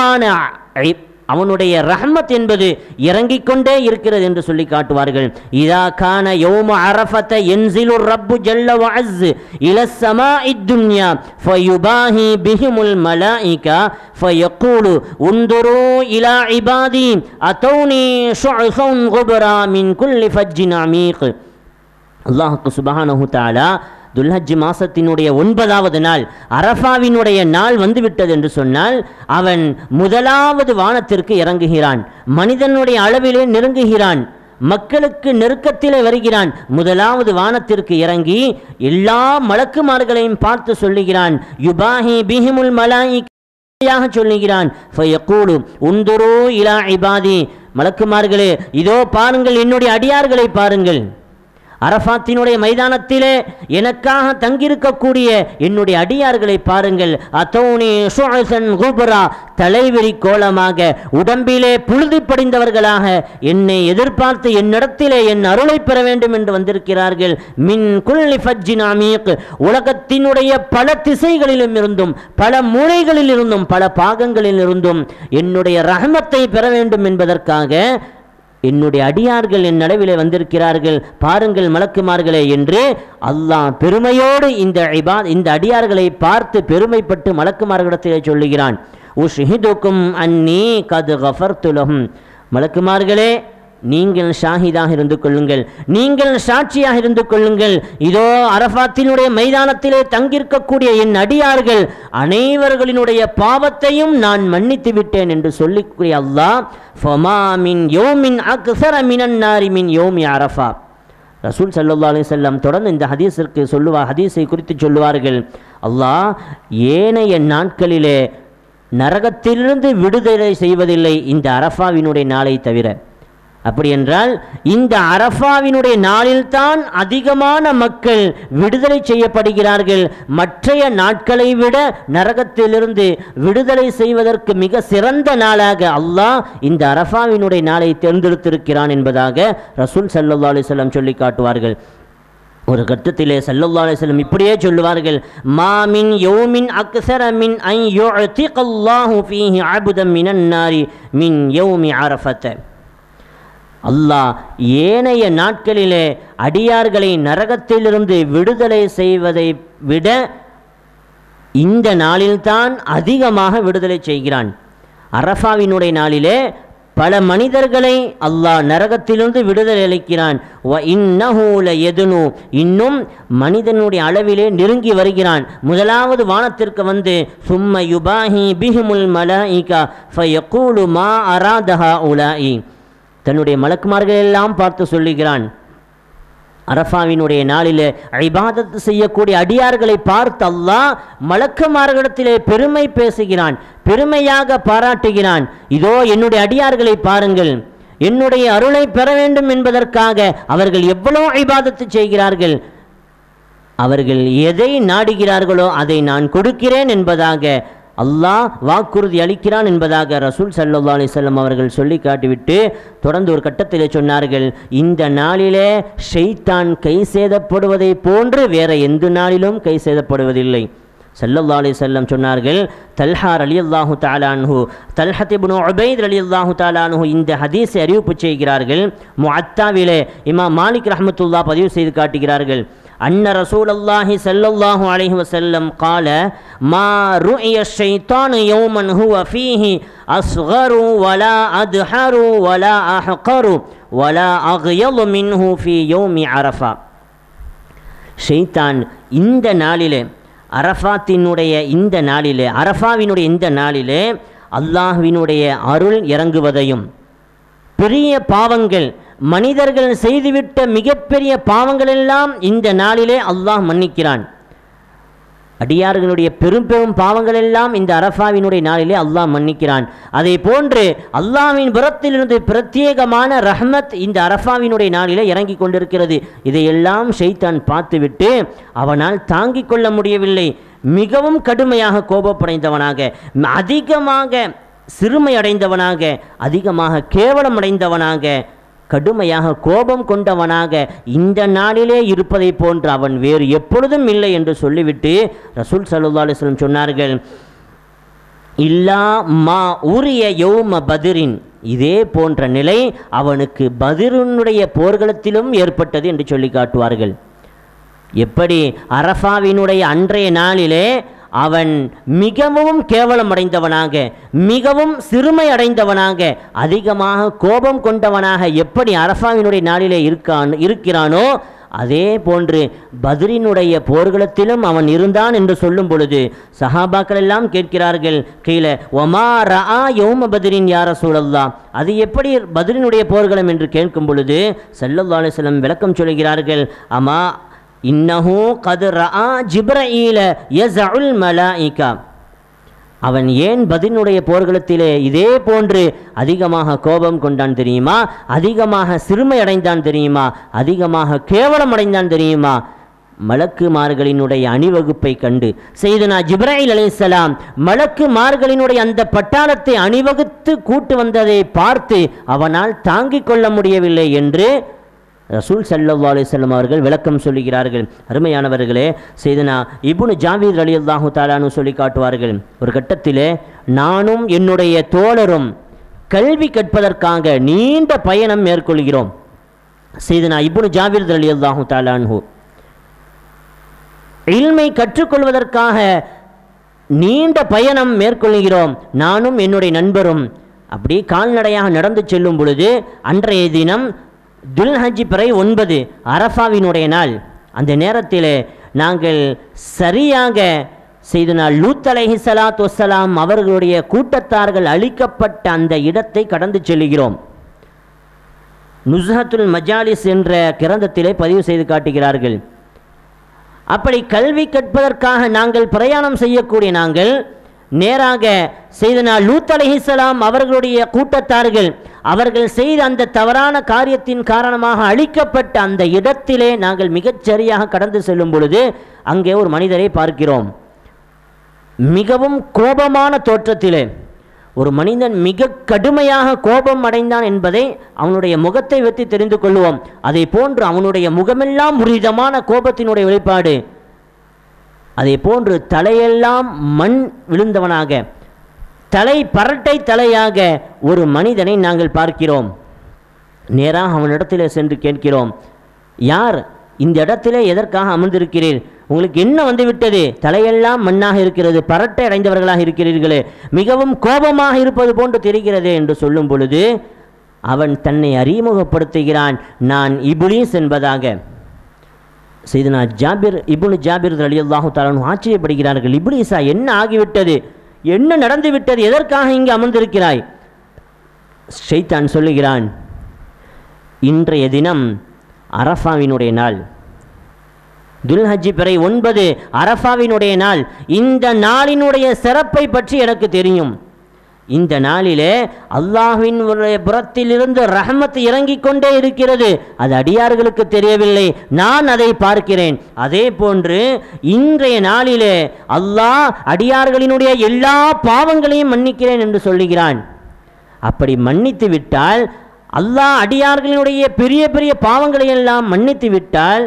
A: ஐ- அவனுடைய ரஹ்மத் என்பது இறங்கிக் கொண்டே இருக்கிறது என்று சொல்லி காட்டுவார்கள் இதா கான யௌம அரஃபத யன்சிலு ரப்பு ஜல்ல வஅஸ் இல ஸமாஇ துன்யா ஃபயுபாஹி பிஹிமுல் மலாயிகா ஃபயக்கூலு உந்துரு இலா இபாதி அதௌனி ஷுஅஃபன் குபரா மின் குல்லி ஃபஜ்ஜின் அமீக் அல்லாஹுக்கு சுபஹானஹு தஆலா துல்ஹஜ் மாசத்தினுடைய ஒன்பதாவது நாள் அரஃபாவினுடைய நாள் வந்துவிட்டது என்று சொன்னால் அவன் முதலாவது வானத்திற்கு இறங்குகிறான் மனிதனுடைய அளவிலே நெருங்குகிறான் மக்களுக்கு நெருக்கத்திலே வருகிறான் முதலாவது வானத்திற்கு இறங்கி எல்லா மலக்குமார்களையும் பார்த்து சொல்லுகிறான் யுபாஹி பிஹிமுல் மலாயிக் யாக சொல்லுகிறான் ஃபயக்கூலு உந்துரு இலா இபாதி மலக்குமார்களே இதோ பாருங்கள் என்னுடைய அடியார்களை பாருங்கள் அரஃபாத்தினுடைய மைதானத்திலே எனக்காக தங்கியிருக்கக்கூடிய என்னுடைய அடியார்களை பாருங்கள் அத்தௌனி ஷுஅசன் குபரா தலைவிரி கோலமாக உடம்பிலே புழுதி படிந்தவர்களாக என்னை எதிர்பார்த்து என்னிடத்திலே என் அருளை பெற வேண்டும் என்று வந்திருக்கிறார்கள் மின் குல்லி ஃபஜ்ஜின் அமீக் உலகத்தினுடைய பல திசைகளிலும் இருந்தும் பல மூலைகளில் இருந்தும் பல பாகங்களில் இருந்தும் என்னுடைய ரஹமத்தை பெற வேண்டும் என்பதற்காக என்னுடைய அடியார்கள் என் நடுவிலே வந்திருக்கிறார்கள் பாருங்கள் மலக்குமார்களே என்று அல்லாஹ் பெருமையோடு இந்த இபா இந்த அடியார்களை பார்த்து பெருமைப்பட்டு மலக்குமார்களிடத்திலே சொல்லுகிறான் உஷ்ஹிதுக்கும் அன்னி கது கஃபர்துலகும் மலக்குமார்களே நீங்கள் ஷாஹிதாக இருந்து கொள்ளுங்கள் நீங்கள் சாட்சியாக இருந்து கொள்ளுங்கள் இதோ அரஃபாத்தினுடைய மைதானத்திலே தங்கியிருக்கக்கூடிய என் அடியார்கள் அனைவர்களினுடைய பாவத்தையும் நான் மன்னித்து விட்டேன் என்று சொல்லிக்கூடிய அல்லாஹ் ஃபமா மின் யோமின் அக்ஸர மினன் நாரி மின் யோமி அரஃபா ரசூல் சல்லா அலைஹி வஸல்லம் தொடர்ந்து இந்த ஹதீஸிற்கு சொல்லுவார் ஹதீஸை குறித்து சொல்லுவார்கள் அல்லாஹ் ஏனைய நாட்களிலே நரகத்திலிருந்து விடுதலை செய்வதில்லை இந்த அரஃபாவினுடைய நாளை தவிர அப்படி என்றால் இந்த அரஃபாவினுடைய நாளில்தான் அதிகமான மக்கள் விடுதலை செய்யப்படுகிறார்கள் மற்றைய நாட்களை விட நரகத்திலிருந்து விடுதலை செய்வதற்கு மிக சிறந்த நாளாக அல்லாஹ் இந்த அரஃபாவினுடைய நாளை தேர்ந்தெடுத்திருக்கிறான் என்பதாக ரசூல் சல்லா அலிஸ்லாம் சொல்லி காட்டுவார்கள் ஒரு கட்டத்திலே சல்லல்லா அலைஹி இப்படியே சொல்லுவார்கள் மாமின் யௌமின் அக்ஸர மின் ஐ யுஅதிகல்லாஹு ஃபீஹி அப்தம் மினன் நாரி மின் யௌமி அரஃபத அல்லாஹ் ஏனைய நாட்களிலே அடியார்களை நரகத்திலிருந்து விடுதலை செய்வதை விட இந்த நாளில்தான் அதிகமாக விடுதலை செய்கிறான் அரஃபாவினுடைய நாளிலே பல மனிதர்களை அல்லாஹ் நரகத்திலிருந்து விடுதலை அளிக்கிறான் வ இன்னஹு லயதுனு இன்னும் மனிதனுடைய அளவிலே நெருங்கி வருகிறான் முதலாவது வானத்திற்கு வந்து சும்ம யுபாஹி பிஹிமுல் மலாயிகா ஃபயக்கூலு மா அராதஹா உலாயி தன்னுடைய மலக்குமார்கள் எல்லாம் பார்த்து சொல்லுகிறான் அரஃபாவினுடைய நாளிலே ஐபாதத்து செய்யக்கூடிய அடியார்களை பார்த்து அல்லாஹ் மலக்குமார்களிடத்திலே பெருமை பேசுகிறான் பெருமையாக பாராட்டுகிறான் இதோ என்னுடைய அடியார்களை பாருங்கள் என்னுடைய அருளை பெற வேண்டும் என்பதற்காக அவர்கள் எவ்வளவு இபாதத்து செய்கிறார்கள் அவர்கள் எதை நாடுகிறார்களோ அதை நான் கொடுக்கிறேன் என்பதாக அல்லாஹ் வாக்குறுதி அளிக்கிறான் என்பதாக ரசூல் சல்லா அலிசல்லம் அவர்கள் சொல்லி காட்டிவிட்டு தொடர்ந்து ஒரு கட்டத்தில் சொன்னார்கள் இந்த நாளிலே ஷெய்தான் கை சேதப்படுவதை போன்று வேற எந்த நாளிலும் கை சேதப்படுவதில்லை சல்லல்லா அலி செல்லம் சொன்னார்கள் தல்ஹார் அலி அல்லாஹு தாலான்ஹு தல்ஹத் இப்னு உபைத் அலி அல்லாஹு தாலான்ஹு இந்த ஹதீஸை அறிவிப்பு செய்கிறார்கள் முஅத்தாவிலே இமாம் மாலிக் ரஹமத்துல்லா பதிவு செய்து காட்டுகிறார்கள் أن رسول الله صلى الله عليه وسلم قال ما رؤي الشيطان يوما هو فيه أصغر ولا أدحر ولا أحقر ولا أغيض منه في يوم عرفة ஷெய்தான் இந்த நாளிலே அரஃபாத்தினுடைய இந்த நாளிலே அரஃபாவினுடைய இந்த நாளிலே அல்லாஹ்வினுடைய அருள் இறங்குவதையும் பெரிய பாவங்கள் மனிதர்கள் செய்துவிட்ட மிகப்பெரிய பாவங்களெல்லாம் இந்த நாளிலே அல்லாஹ் மன்னிக்கிறான் அடியார்களுடைய பெரும் பெரும் பாவங்கள் எல்லாம் இந்த அரஃபாவினுடைய நாளிலே அல்லாஹ் மன்னிக்கிறான் அதை போன்று அல்லாஹ்வின் புறத்திலிருந்து பிரத்யேகமான ரஹ்மத் இந்த அரஃபாவினுடைய நாளிலே இறங்கி கொண்டிருக்கிறது இதையெல்லாம் ஷைத்தான் பார்த்துவிட்டு அவனால் தாங்கிக் கொள்ள முடியவில்லை மிகவும் கடுமையாக கோபப்படைந்தவனாக அதிகமாக சிறுமை அடைந்தவனாக அதிகமாக கேவலம் அடைந்தவனாக கடுமையாக கோபம் கொண்டவனாக இந்த நாளிலே இருப்பதை போன்று அவன் வேறு எப்பொழுதும் இல்லை என்று சொல்லிவிட்டு ரசூல் சல்லா அலிஸ்லம் சொன்னார்கள் இல்லா மா உரிய யௌம பதிரின் இதே போன்ற நிலை அவனுக்கு பதிரினுடைய போர்க்களத்திலும் ஏற்பட்டது என்று சொல்லி காட்டுவார்கள் எப்படி அரஃபாவினுடைய அன்றைய நாளிலே அவன் மிகவும் கேவலம் அடைந்தவனாக மிகவும் சிறுமை அடைந்தவனாக அதிகமாக கோபம் கொண்டவனாக எப்படி அரஃபாவினுடைய நாளிலே இருக்கான் இருக்கிறானோ அதே போன்று பத்ரினுடைய போர்களத்திலும் அவன் இருந்தான் என்று சொல்லும் பொழுது சஹாபாக்கள் எல்லாம் கேட்கிறார்கள் கீழே ஒமா ரா யோம பத்ரின் யார சூழல்லா அது எப்படி பத்ரினுடைய போர்க்களம் என்று கேட்கும் பொழுது சல்லல்லா அலிஸ்லம் விளக்கம் சொல்கிறார்கள் அம்மா இன்னஹு கது ரா ஜிப்ரஈல யஸ்உல் மலாயிகா அவன் ஏன் பதினுடைய போர்களத்திலே இதே போன்று அதிகமாக கோபம் கொண்டான் தெரியுமா அதிகமாக சிறுமை அடைந்தான் தெரியுமா அதிகமாக கேவலம் அடைந்தான் தெரியுமா மலக்குமார்களினுடைய அணிவகுப்பை கண்டு செய்தனா ஜிப்ராயில் அலிசலாம் மலக்குமார்களினுடைய அந்த பட்டாளத்தை அணிவகுத்து கூட்டு வந்ததை பார்த்து அவனால் தாங்கிக் கொள்ள முடியவில்லை என்று ரசூல் சல்லா அலிசல்லம் அவர்கள் விளக்கம் சொல்லுகிறார்கள் அருமையானவர்களே செய்தனா இபுனு ஜாவீர் அலி அல்லாஹு தாலானு சொல்லி காட்டுவார்கள் ஒரு கட்டத்திலே நானும் என்னுடைய தோழரும் கல்வி கற்பதற்காக நீண்ட பயணம் மேற்கொள்கிறோம் செய்தனா இபுனு ஜாவீர் அலி அல்லாஹு தாலான்ஹு இல்மை கற்றுக்கொள்வதற்காக நீண்ட பயணம் மேற்கொள்கிறோம் நானும் என்னுடைய நண்பரும் அப்படி கால்நடையாக நடந்து செல்லும் பொழுது அன்றைய தினம் துல்ஹஜ் பிறை ஒன்பது அரஃபாவினுடைய நாள் அந்த நேரத்தில் நாங்கள் சரியாக செய்தனால் லூத் அலைஹி சலாத் வசலாம் அவர்களுடைய கூட்டத்தார்கள் அழிக்கப்பட்ட அந்த இடத்தை கடந்து செல்கிறோம் நுஸ்ஹத்துல் மஜாலிஸ் என்ற கிரந்தத்திலே பதிவு செய்து காட்டுகிறார்கள் அப்படி கல்வி கற்பதற்காக நாங்கள் பிரயாணம் செய்யக்கூடிய நாங்கள் நேராக செய்தனா லூத் அலிஹிசலாம் அவர்களுடைய கூட்டத்தார்கள் அவர்கள் செய்த அந்த தவறான காரியத்தின் காரணமாக அழிக்கப்பட்ட அந்த இடத்திலே நாங்கள் மிகச் சரியாக கடந்து செல்லும் பொழுது அங்கே ஒரு மனிதரை பார்க்கிறோம் மிகவும் கோபமான தோற்றத்திலே ஒரு மனிதன் மிக கடுமையாக கோபம் அடைந்தான் என்பதை அவனுடைய முகத்தை வைத்து தெரிந்து கொள்வோம் அதை போன்று அவனுடைய முகமெல்லாம் உரிதமான கோபத்தினுடைய வெளிப்பாடு அதே போன்று தலையெல்லாம் மண் விழுந்தவனாக தலை பரட்டை தலையாக ஒரு மனிதனை நாங்கள் பார்க்கிறோம் நேராக அவனிடத்தில் சென்று கேட்கிறோம் யார் இந்த இடத்திலே எதற்காக அமர்ந்திருக்கிறீர் உங்களுக்கு என்ன வந்து விட்டது தலையெல்லாம் மண்ணாக இருக்கிறது பரட்டை அடைந்தவர்களாக இருக்கிறீர்களே மிகவும் கோபமாக இருப்பது போன்று தெரிகிறது என்று சொல்லும் பொழுது அவன் தன்னை அறிமுகப்படுத்துகிறான் நான் இபுலீஸ் என்பதாக செய்தனா ஜாபிர் இபுனு ஜாபிர் அலி அல்லாஹு தாலானு ஆச்சரியப்படுகிறார்கள் இப்ளீஸா என்ன ஆகிவிட்டது என்ன நடந்து விட்டது எதற்காக இங்கு அமர்ந்திருக்கிறாய் ஷைத்தான் சொல்லுகிறான் இன்றைய தினம் அரஃபாவினுடைய நாள் துல்ஹஜ்ஜி பிறை ஒன்பது அரஃபாவினுடைய நாள் இந்த நாளினுடைய சிறப்பை பற்றி எனக்கு தெரியும் இந்த நாளிலே அல்லாஹ்வின் புறத்திலிருந்து ரஹமத் இறங்கிக் கொண்டே இருக்கிறது அது அடியார்களுக்கு தெரியவில்லை நான் அதை பார்க்கிறேன் அதே போன்று இன்றைய நாளிலே அல்லாஹ் அடியார்களினுடைய எல்லா பாவங்களையும் மன்னிக்கிறேன் என்று சொல்லுகிறான் அப்படி மன்னித்து விட்டால் அல்லாஹ் அடியார்களினுடைய பெரிய பெரிய பாவங்களை எல்லாம் மன்னித்து விட்டால்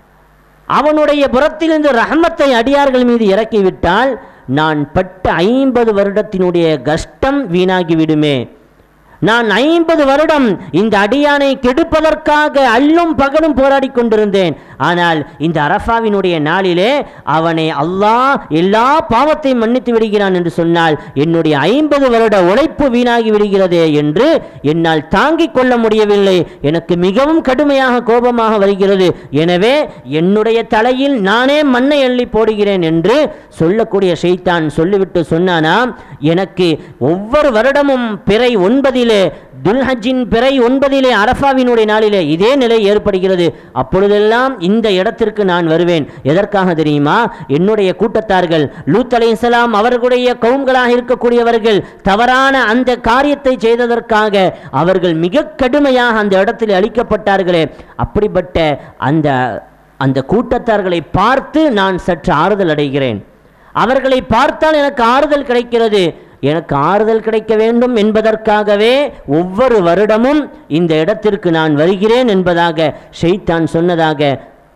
A: அவனுடைய புறத்திலிருந்து ரஹமத்தை அடியார்கள் மீது இறக்கிவிட்டால் நான் பட்ட ஐம்பது வருடத்தினுடைய கஷ்டம் வீணாகிவிடுமே நான் ஐம்பது வருடம் இந்த அடியானை கெடுப்பதற்காக அல்லும் பகலும் போராடி கொண்டிருந்தேன் ஆனால் இந்த அரஃபாவினுடைய நாளிலே அவனை அல்லாஹ் எல்லா பாவத்தையும் மன்னித்து விடுகிறான் என்று சொன்னால் என்னுடைய ஐம்பது வருட உழைப்பு வீணாகி விடுகிறதே என்று என்னால் தாங்கிக் கொள்ள முடியவில்லை எனக்கு மிகவும் கடுமையாக கோபமாக வருகிறது எனவே என்னுடைய தலையில் நானே மண்ணை அள்ளி போடுகிறேன் என்று சொல்லக்கூடிய ஷைத்தான் சொல்லிவிட்டு சொன்னானாம் எனக்கு ஒவ்வொரு வருடமும் பிறை ஒன்பதிலே துல்ஹஜின் பிறை ஒன்பதிலே அரஃபாவினுடைய நாளிலே இதே நிலை ஏற்படுகிறது அப்பொழுதெல்லாம் இந்த இடத்திற்கு நான் வருவேன் எதற்காக தெரியுமா என்னுடைய கூட்டத்தார்கள் லூத் அலைஹிஸ்ஸலாம் அவர்களுடைய கவும்களாக இருக்கக்கூடியவர்கள் தவறான அந்த காரியத்தை செய்ததற்காக அவர்கள் மிக கடுமையாக அந்த இடத்தில் அழிக்கப்பட்டார்களே அப்படிப்பட்ட அந்த அந்த கூட்டத்தார்களை பார்த்து நான் சற்று ஆறுதல் அடைகிறேன் அவர்களை பார்த்தால் எனக்கு ஆறுதல் கிடைக்கிறது எனக்கு ஆறுதல் கிடைக்க வேண்டும் என்பதற்காகவே ஒவ்வொரு வருடமும் இந்த இடத்திற்கு நான் வருகிறேன் என்பதாக ஷெய்தான் சொன்னதாக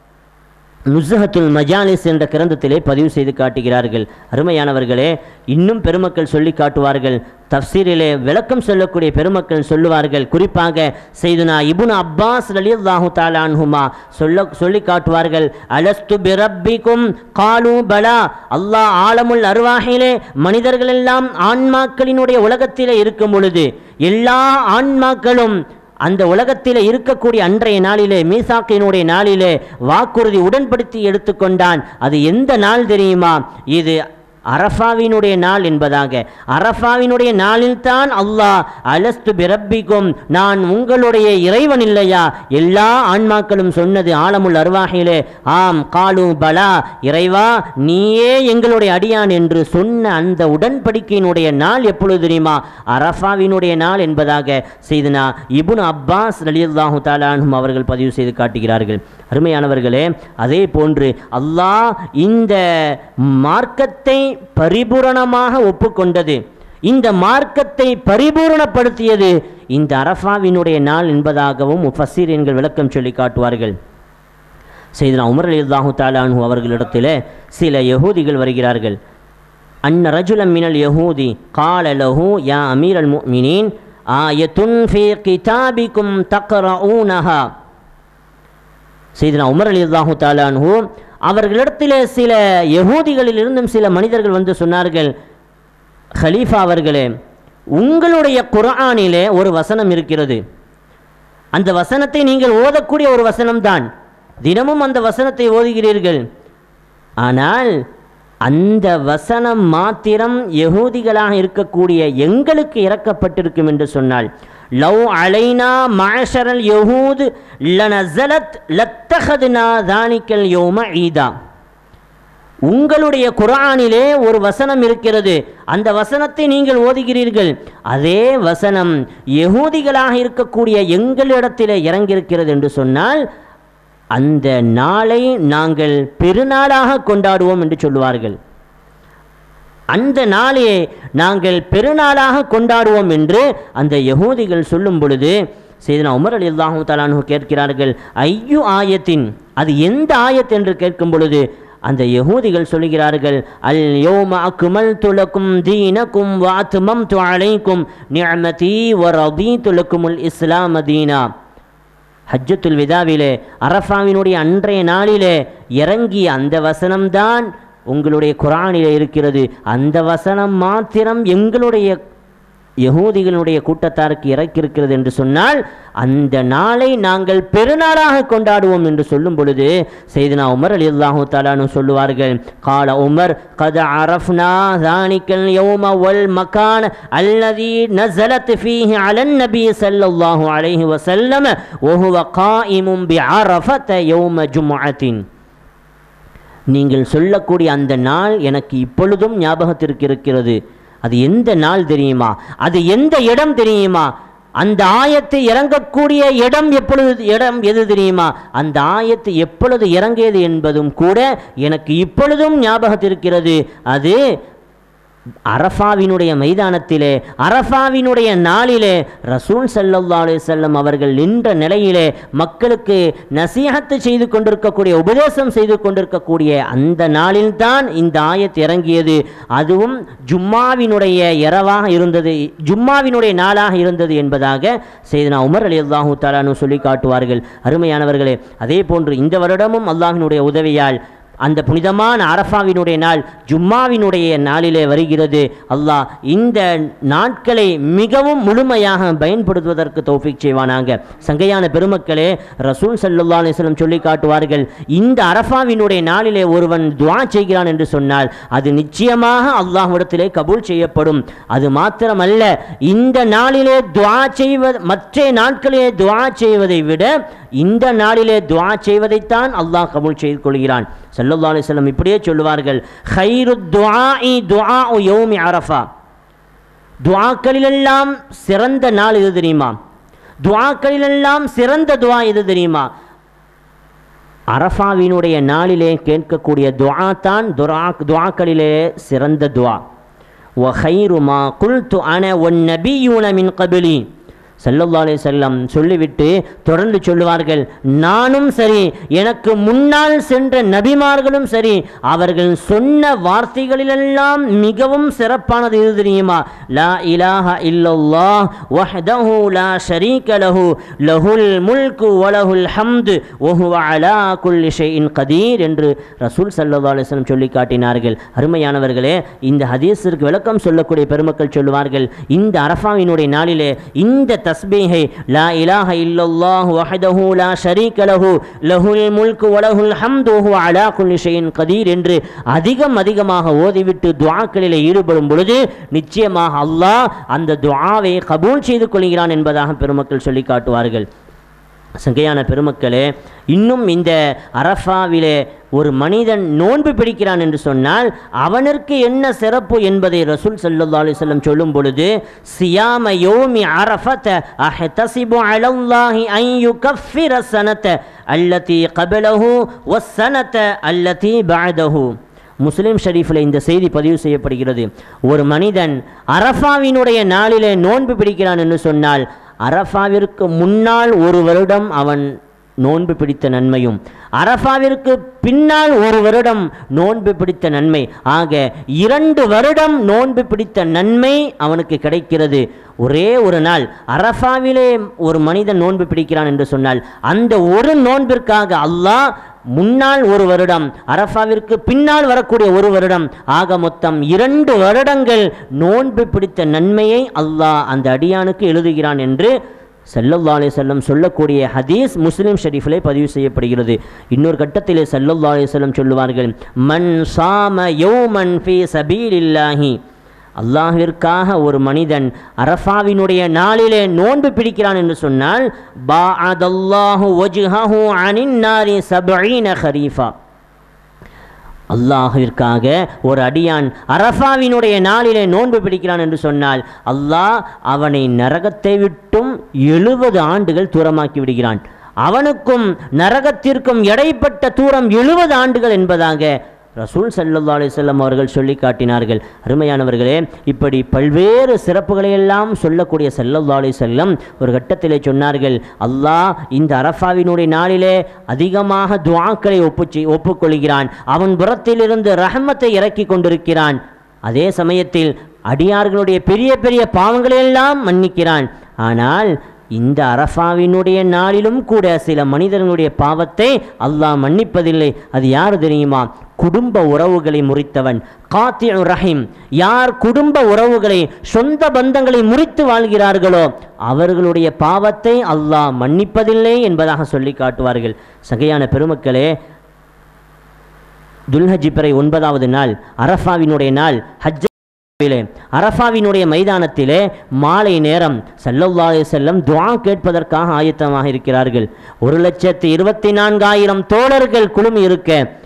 A: நுசஹத்துல் மஜாலிஸ் என்ற கிரந்தத்திலே பதிவு செய்து காட்டுகிறார்கள் அருமையானவர்களே இன்னும் பெருமக்கள் சொல்லி காட்டுவார்கள் தப்சீரிலே விளக்கம் சொல்லக்கூடிய பெருமக்கள் சொல்லுவார்கள் குறிப்பாக செய்துனா இபுன் அப்பாஸ் ரலியல்லாஹு தாலான்ஹுமா சொல்ல சொல்லி காட்டுவார்கள் அலஸ்து பிரப்பிக்கும் காலு பலா அல்லாஹ் ஆலமுல் அருவாகிலே மனிதர்கள் எல்லாம் ஆன்மாக்களினுடைய உலகத்திலே இருக்கும் பொழுது எல்லா ஆன்மாக்களும் அந்த உலகத்தில் இருக்கக்கூடிய அன்றைய நாளிலே மீசாக்கினுடைய நாளிலே வாக்குறுதி உடன்படுத்தி எடுத்துக்கொண்டான் அது எந்த நாள் தெரியுமா இது அரஃபாவினுடைய நாள் என்பதாக அரஃபாவினுடைய நாளில்தான் அல்லாஹ் அலஸ்து பிரப்பிக்கும் நான் உங்களுடைய இறைவன் இல்லையா எல்லா ஆன்மாக்களும் சொன்னது ஆலமுல் அருவாகிலே ஆம் காலு பலா இறைவா நீயே எங்களுடைய அடியான் என்று சொன்ன அந்த உடன்படிக்கையினுடைய நாள் எப்பொழுது தெரியுமா அரஃபாவினுடைய நாள் என்பதாக செய்தனா இபுன் அப்பாஸ் ரலியல்லாஹு தாலானும் அவர்கள் பதிவு செய்து காட்டுகிறார்கள் அருமையானவர்களே அதே போன்று அல்லாஹ் இந்த மார்க்கத்தை பரிபூரணமாக ஒப்புக்கொண்டது இந்த மார்க்கத்தை பரிபூரணப்படுத்தியது இந்த அரஃபாவினுடைய நாள் என்பதாகவும் முஃபஸீரியன்கள் விளக்கம் சொல்லி காட்டுவார்கள் செய்தனா உமர் அலிதாஹு தாலானு அவர்களிடத்தில் சில யகூதிகள் வருகிறார்கள் அன்ன ரஜுலம் மினல் யஹூதி கால லஹு யா அமீர் அல் முஃமினீன் ஆயத்துன் ஃபீ கிதாபிக்கும் தக்ரஊனஹா செய்தனா உமர் அலிதாஹு தாலானு அவர்களிடத்திலே சில யகூதிகளில் இருந்தும் சில மனிதர்கள் வந்து சொன்னார்கள் ஹலீஃபா அவர்களே உங்களுடைய குர்ஆனிலே ஒரு வசனம் இருக்கிறது அந்த வசனத்தை நீங்கள் ஓதக்கூடிய ஒரு வசனம்தான் தினமும் அந்த வசனத்தை ஓதுகிறீர்கள் ஆனால் அந்த வசனம் மாத்திரம் யகூதிகளாக இருக்கக்கூடிய எங்களுக்கு இறக்கப்பட்டிருக்கும் என்று சொன்னால் லவ் அலைனா மாஷரல் யஹூத் லனசலத் லத்தஹதுனா தானிக்கல் யோம ஈதா உங்களுடைய குர்ஆனிலே ஒரு வசனம் இருக்கிறது அந்த வசனத்தை நீங்கள் ஓதுகிறீர்கள் அதே வசனம் யகூதிகளாக இருக்கக்கூடிய எங்களிடத்திலே இறங்கியிருக்கிறது என்று சொன்னால் அந்த நாளை நாங்கள் பெருநாளாக கொண்டாடுவோம் என்று சொல்லுவார்கள் அந்த நாளை நாங்கள் பெருநாளாக கொண்டாடுவோம் என்று அந்த யகூதிகள் சொல்லும் பொழுது செய்தனா உமர் அலி அல்லாஹு தலானு கேட்கிறார்கள் ஐயு ஆயத்தின் அது எந்த ஆயத் என்று கேட்கும் பொழுது அந்த யகூதிகள் சொல்கிறார்கள் அல் யோம அக்குமல் துலக்கும் தீனக்கும் வாத்துமம் துழைக்கும் நியமதி வரதி துலக்குமுல் இஸ்லாம் தீனா ஹஜ்ஜத்துல் விதாவிலே அரஃபாவினுடைய அன்றைய நாளிலே இறங்கிய அந்த வசனம்தான் உங்களுடைய குரானிலே இருக்கிறது அந்த வசனம் மாத்திரம் எங்களுடைய யகூதிகளுடைய கூட்டத்தாருக்கு இறக்கியிருக்கிறது என்று சொன்னால் அந்த நாளை நாங்கள் பெருநாளாக கொண்டாடுவோம் என்று சொல்லும் பொழுது செய்தனா உமர் அலி அல்லாஹு தாலானு சொல்லுவார்கள் கால உமர் கத அரஃப்னா தானிக்கல் யௌம வல் மகான் அல்லதி நஸலத் ஃபீஹி அலன் நபி ஸல்லல்லாஹு அலைஹி வஸல்லம் வஹுவ காயிமும் பிஅரஃபத யௌம ஜும்அத்தின் நீங்கள் சொல்லக்கூடிய அந்த நாள் எனக்கு இப்பொழுதும் ஞாபகத்திற்கு இருக்கிறது அது எந்த நாள் தெரியுமா அது எந்த இடம் தெரியுமா அந்த ஆயத்து இறங்கக்கூடிய இடம் எப்பொழுது இடம் எது தெரியுமா அந்த ஆயத்து எப்பொழுது இறங்கியது என்பதும் கூட எனக்கு இப்பொழுதும் ஞாபகத்திருக்கிறது அது அரஃபாவினுடைய மைதானத்திலே அரஃபாவினுடைய நாளிலே ரசூல் ஸல்லல்லாஹு அலைஹி வஸல்லம் அவர்கள் நின்ற நிலையிலே மக்களுக்கு நசீஹத்து செய்து கொண்டிருக்கக்கூடிய உபதேசம் செய்து கொண்டிருக்கக்கூடிய அந்த நாளில்தான் இந்த ஆயத் இறங்கியது அதுவும் ஜும்மாவினுடைய இரவாக இருந்தது ஜும்மாவினுடைய நாளாக இருந்தது என்பதாக செய்தனா உமர் அலி அல்லாஹூ தாலானு சொல்லி காட்டுவார்கள் அருமையானவர்களே அதே போன்று இந்த வருடமும் அல்லாஹினுடைய உதவியால் அந்த புனிதமான அரஃபாவினுடைய நாள் ஜும்மாவினுடைய நாளிலே வருகிறது அல்லாஹ் இந்த நாட்களை மிகவும் முழுமையாக பயன்படுத்துவதற்கு தௌஃபிக் செய்வானாங்க சங்கையான பெருமக்களே ரசூல் சல்லா அலிஸ்லம் சொல்லி காட்டுவார்கள் இந்த அரஃபாவினுடைய நாளிலே ஒருவன் துவா செய்கிறான் என்று சொன்னால் அது நிச்சயமாக அல்லாஹ்விடத்திலே கபூல் செய்யப்படும் அது மாத்திரமல்ல இந்த நாளிலே துவா செய்வது மற்ற நாட்களிலே துவா செய்வதை விட இந்த நாளிலே துவா செய்வதைத்தான் அல்லாஹ் கபூல் செய்து கொள்கிறான் சல்லல்லா அலிஸ்லம் இப்படியே சொல்லுவார்கள் ஹைரு துஆஇ துஆஉ யௌமி அரஃபா துஆக்களிலெல்லாம் சிறந்த நாள் எது தெரியுமா துஆக்களிலெல்லாம் சிறந்த துஆ எது தெரியுமா அரஃபாவினுடைய நாளிலே கேட்கக்கூடிய துஆ தான் துஆ துஆக்களிலே சிறந்த துஆ وخير ما قلت أنا والنبيون من قبلي சல்லல்லா அலைஹி செல்லம் சொல்லிவிட்டு தொடர்ந்து சொல்லுவார்கள் நானும் சரி எனக்கு முன்னால் சென்ற நபிமார்களும் சரி அவர்கள் சொன்ன வார்த்தைகளிலெல்லாம் மிகவும் சிறப்பானது இது தெரியுமா லா இலாஹ இல்லல்லாஹ் வஹ்தஹு லா ஷரீக லஹு லஹுல் முல்கு வலஹுல் ஹம்து வஹுவ அலா குல்லி ஷைஇன் கதீர் என்று ரசூல் சல்லல்லாஹு அலைஹி வஸல்லம் சொல்லி காட்டினார்கள் அருமையானவர்களே இந்த ஹதீஸிற்கு விளக்கம் சொல்லக்கூடிய பெருமக்கள் சொல்லுவார்கள் இந்த அரஃபாவினுடைய நாளிலே இந்த தஸ்பீஹை லா இலாஹ இல்லல்லாஹு வஹதஹு லா ஷரீக லஹு லஹுல் முல்கு வலஹுல் ஹம்து வஹுவ அலா குல்லி ஷைஇன் கதீர் என்று அதிகம் அதிகமாக ஓதிவிட்டு துஆக்களிலே ஈடுபடும் பொழுது நிச்சயமாக அல்லாஹ் அந்த துஆவை கபூல் செய்து கொள்கிறான் என்பதாக பெருமக்கள் சொல்லி காட்டுவார்கள் சங்கையான பெருமக்களே இன்னும் இந்த அரஃபாவிலே ஒரு மனிதன் நோன்பு பிடிக்கிறான் என்று சொன்னால் அவனிற்கு என்ன சிறப்பு என்பதை ரசூல் சல்லா அலிஸ்லம் சொல்லும் பொழுது சியாம யோமி அரஃபத அஹ்தசிபு அலல்லாஹி அன் யுகஃபிர சனத அல்லதி கபலஹு வஸ்ஸனத அல்லதி பஅதஹு முஸ்லிம் ஷரீஃபில் இந்த செய்தி பதிவு செய்யப்படுகிறது ஒரு மனிதன் அரஃபாவினுடைய நாளிலே நோன்பு பிடிக்கிறான் என்று சொன்னால் அரஃபாவிற்கு முன்னால் ஒரு வருடம் அவன் நோன்பு பிடித்த நன்மையும் அரஃபாவிற்கு பின்னால் ஒரு வருடம் நோன்பு பிடித்த நன்மை ஆக இரண்டு வருடம் நோன்பு பிடித்த நன்மை அவனுக்கு கிடைக்கிறது ஒரே ஒரு நாள் அரஃபாவிலே ஒரு மனிதன் நோன்பு பிடிக்கிறான் என்று சொன்னால் அந்த ஒரு நோன்பிற்காக அல்லாஹ் முன்னால் ஒரு வருடம் அரஃபாவிற்கு பின்னால் வரக்கூடிய ஒரு வருடம் ஆக மொத்தம் இரண்டு வருடங்கள் நோன்பு பிடித்த நன்மையை அல்லாஹ் அந்த அடியானுக்கு எழுதுகிறான் என்று சல்லல்லா அலைஹி வஸல்லம் சொல்லக்கூடிய ஹதீஸ் முஸ்லிம் ஷரீஃபிலே பதிவு செய்யப்படுகிறது இன்னொரு கட்டத்திலே சல்லல்லா அலைஹி வஸல்லம் சொல்லுவார்கள் மன் சாம யௌமன் ஃபீ சபீலில்லாஹி அல்லாஹ்விற்காக ஒரு மனிதன் அரஃபாவினுடைய நாளிலே நோன்பு பிடிக்கிறான் என்று சொன்னால் பாஅதல்லாஹு வஜ்ஹஹு அனின் நாரி சபஈன ஹரீஃபா அல்லாஹிற்காக ஒரு அடியான் அரஃபாவினுடைய நாளிலே நோன்பு பிடிக்கிறான் என்று சொன்னால் அல்லாஹ் அவனை நரகத்தை விட்டும் எழுபது ஆண்டுகள் தூரமாக்கி விடுகிறான் அவனுக்கும் நரகத்திற்கும் இடைப்பட்ட தூரம் எழுபது ஆண்டுகள் என்பதாக ரசூல் சல்லல்லா அலிசல்லம் அவர்கள் சொல்லி காட்டினார்கள் அருமையானவர்களே இப்படி பல்வேறு சிறப்புகளை எல்லாம் சொல்லக்கூடிய சல்லல்லா அலிசல்லம் ஒரு கட்டத்திலே சொன்னார்கள் அல்லாஹ் இந்த அரஃபாவினுடைய நாளிலே அதிகமாக துவாக்களை ஒப்பு ஒப்புக்கொள்கிறான் அவன் புறத்திலிருந்து ரஹமத்தை இறக்கி கொண்டிருக்கிறான் அதே சமயத்தில் அடியார்களுடைய பெரிய பெரிய பாவங்களையெல்லாம் மன்னிக்கிறான் ஆனால் இந்த அரஃபாவினுடைய நாளிலும் கூட சில மனிதர்களுடைய பாவத்தை அல்லாஹ் மன்னிப்பதில்லை அது யார் தெரியுமா குடும்ப உறவுகளை முறித்தவன் காத்தி ரஹீம் யார் குடும்ப உறவுகளை சொந்த பந்தங்களை முறித்து வாழ்கிறார்களோ அவர்களுடைய பாவத்தை அல்லாஹ் மன்னிப்பதில்லை என்பதாக சொல்லி காட்டுவார்கள் சகையான பெருமக்களே துல்ஹஜி பிறை ஒன்பதாவது நாள் அரஃபாவினுடைய நாள் ஹஜ் அரஃபாவினுடைய மைதானத்திலே மாலை நேரம் சல்லல்லா செல்லம் துவா கேட்பதற்காக ஆயத்தமாக இருக்கிறார்கள் ஒரு லட்சத்து இருபத்தி நான்காயிரம் தோழர்கள் குழுமி இருக்க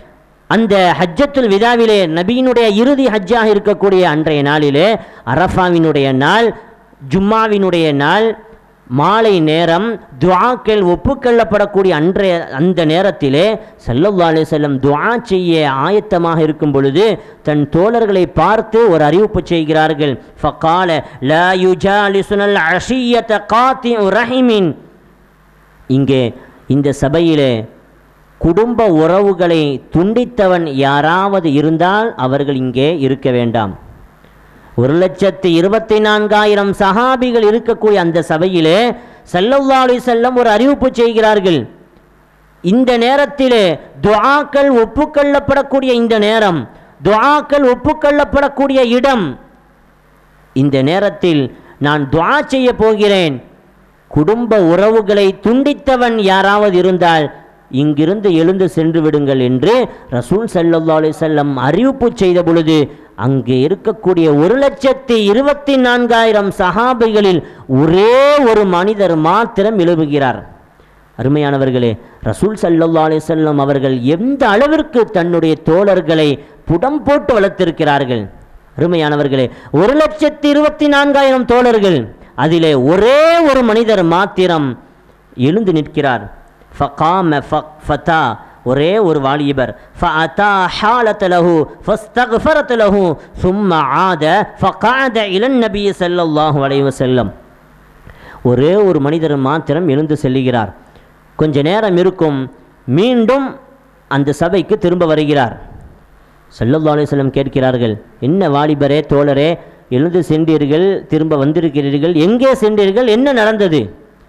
A: அந்த ஹஜ்ஜத்துல் விதாவிலே நபியினுடைய இறுதி ஹஜ்ஜாக இருக்கக்கூடிய அன்றைய நாளிலே அரஃபாவினுடைய நாள் ஜும்மாவினுடைய நாள் மாலை நேரம் துஆக்கள் ஒப்புக்கொள்ளப்படக்கூடிய அன்றைய அந்த நேரத்திலே ஸல்லல்லாஹு அலைஹி வஸல்லம் துஆ செய்ய ஆயத்தமாக இருக்கும் பொழுது தன் தோழர்களை பார்த்து ஒரு அறிவிப்பு செய்கிறார்கள் ஃபகால லா யுஜாலிசுனல் அஷியத காத்திஉ ரஹிமின் இங்கே இந்த சபையிலே குடும்ப உறவுகளை துண்டித்தவன் யாராவது இருந்தால் அவர்கள் இங்கே இருக்க வேண்டாம் ஒரு லட்சத்து இருபத்தி நான்காயிரம் சஹாபிகள் இருக்கக்கூடிய அந்த சபையிலே ஸல்லல்லாஹு அலைஹி வஸல்லம் ஒரு அறிவிப்பு செய்கிறார்கள் இந்த நேரத்திலே துஆக்கள் ஒப்புக்கொள்ளப்படக்கூடிய இந்த நேரம் துஆக்கள் ஒப்புக்கொள்ளப்படக்கூடிய இடம் இந்த நேரத்தில் நான் துஆ செய்ய போகிறேன் குடும்ப உறவுகளை துண்டித்தவன் யாராவது இருந்தால் இங்கிருந்து எழுந்து சென்று விடுங்கள் என்று ரசூல் ஸல்லல்லாஹு அலைஹி வஸல்லம் அறிவிப்பு செய்த பொழுது அங்கே இருக்கக்கூடிய ஒரு லட்சத்தி இருபத்தி நான்காயிரம் சஹாபிகளில் ஒரே ஒரு மனிதர் மாத்திரம் எழுப்புகிறார் அருமையானவர்களே ரசூல் ஸல்லல்லாஹு அலைஹி வஸல்லம் அவர்கள் எந்த அளவிற்கு தன்னுடைய தோழர்களை புடம் போட்டு வளர்த்திருக்கிறார்கள் அருமையானவர்களே ஒரு லட்சத்தி இருபத்தி நான்காயிரம் தோழர்கள் அதிலே ஒரே ஒரு மனிதர் மாத்திரம் எழுந்து நிற்கிறார் ஃபகாம ஃபக் ஃபதா ஒரே ஒரு வாலிபர் ஃபஅதா ஹாலத லஹு ஃபஸ்தக்ஃபரத் லஹு ثم عاد فقعد الى النبي صلى الله عليه وسلم ஒரே ஒரு மனிதர் மாத்திரம் எழுந்து செல்லுகிறார் கொஞ்ச நேரம் இருக்கும் மீண்டும் அந்த சபைக்கு திரும்ப வருகிறார் ஸல்லல்லாஹு அலைஹி வஸல்லம் கேட்கிறார்கள் என்ன வாலிபரே தோழரே எழுந்து சென்றீர்கள் திரும்ப வந்திருக்கிறீர்கள் எங்கே சென்றீர்கள் என்ன நடந்தது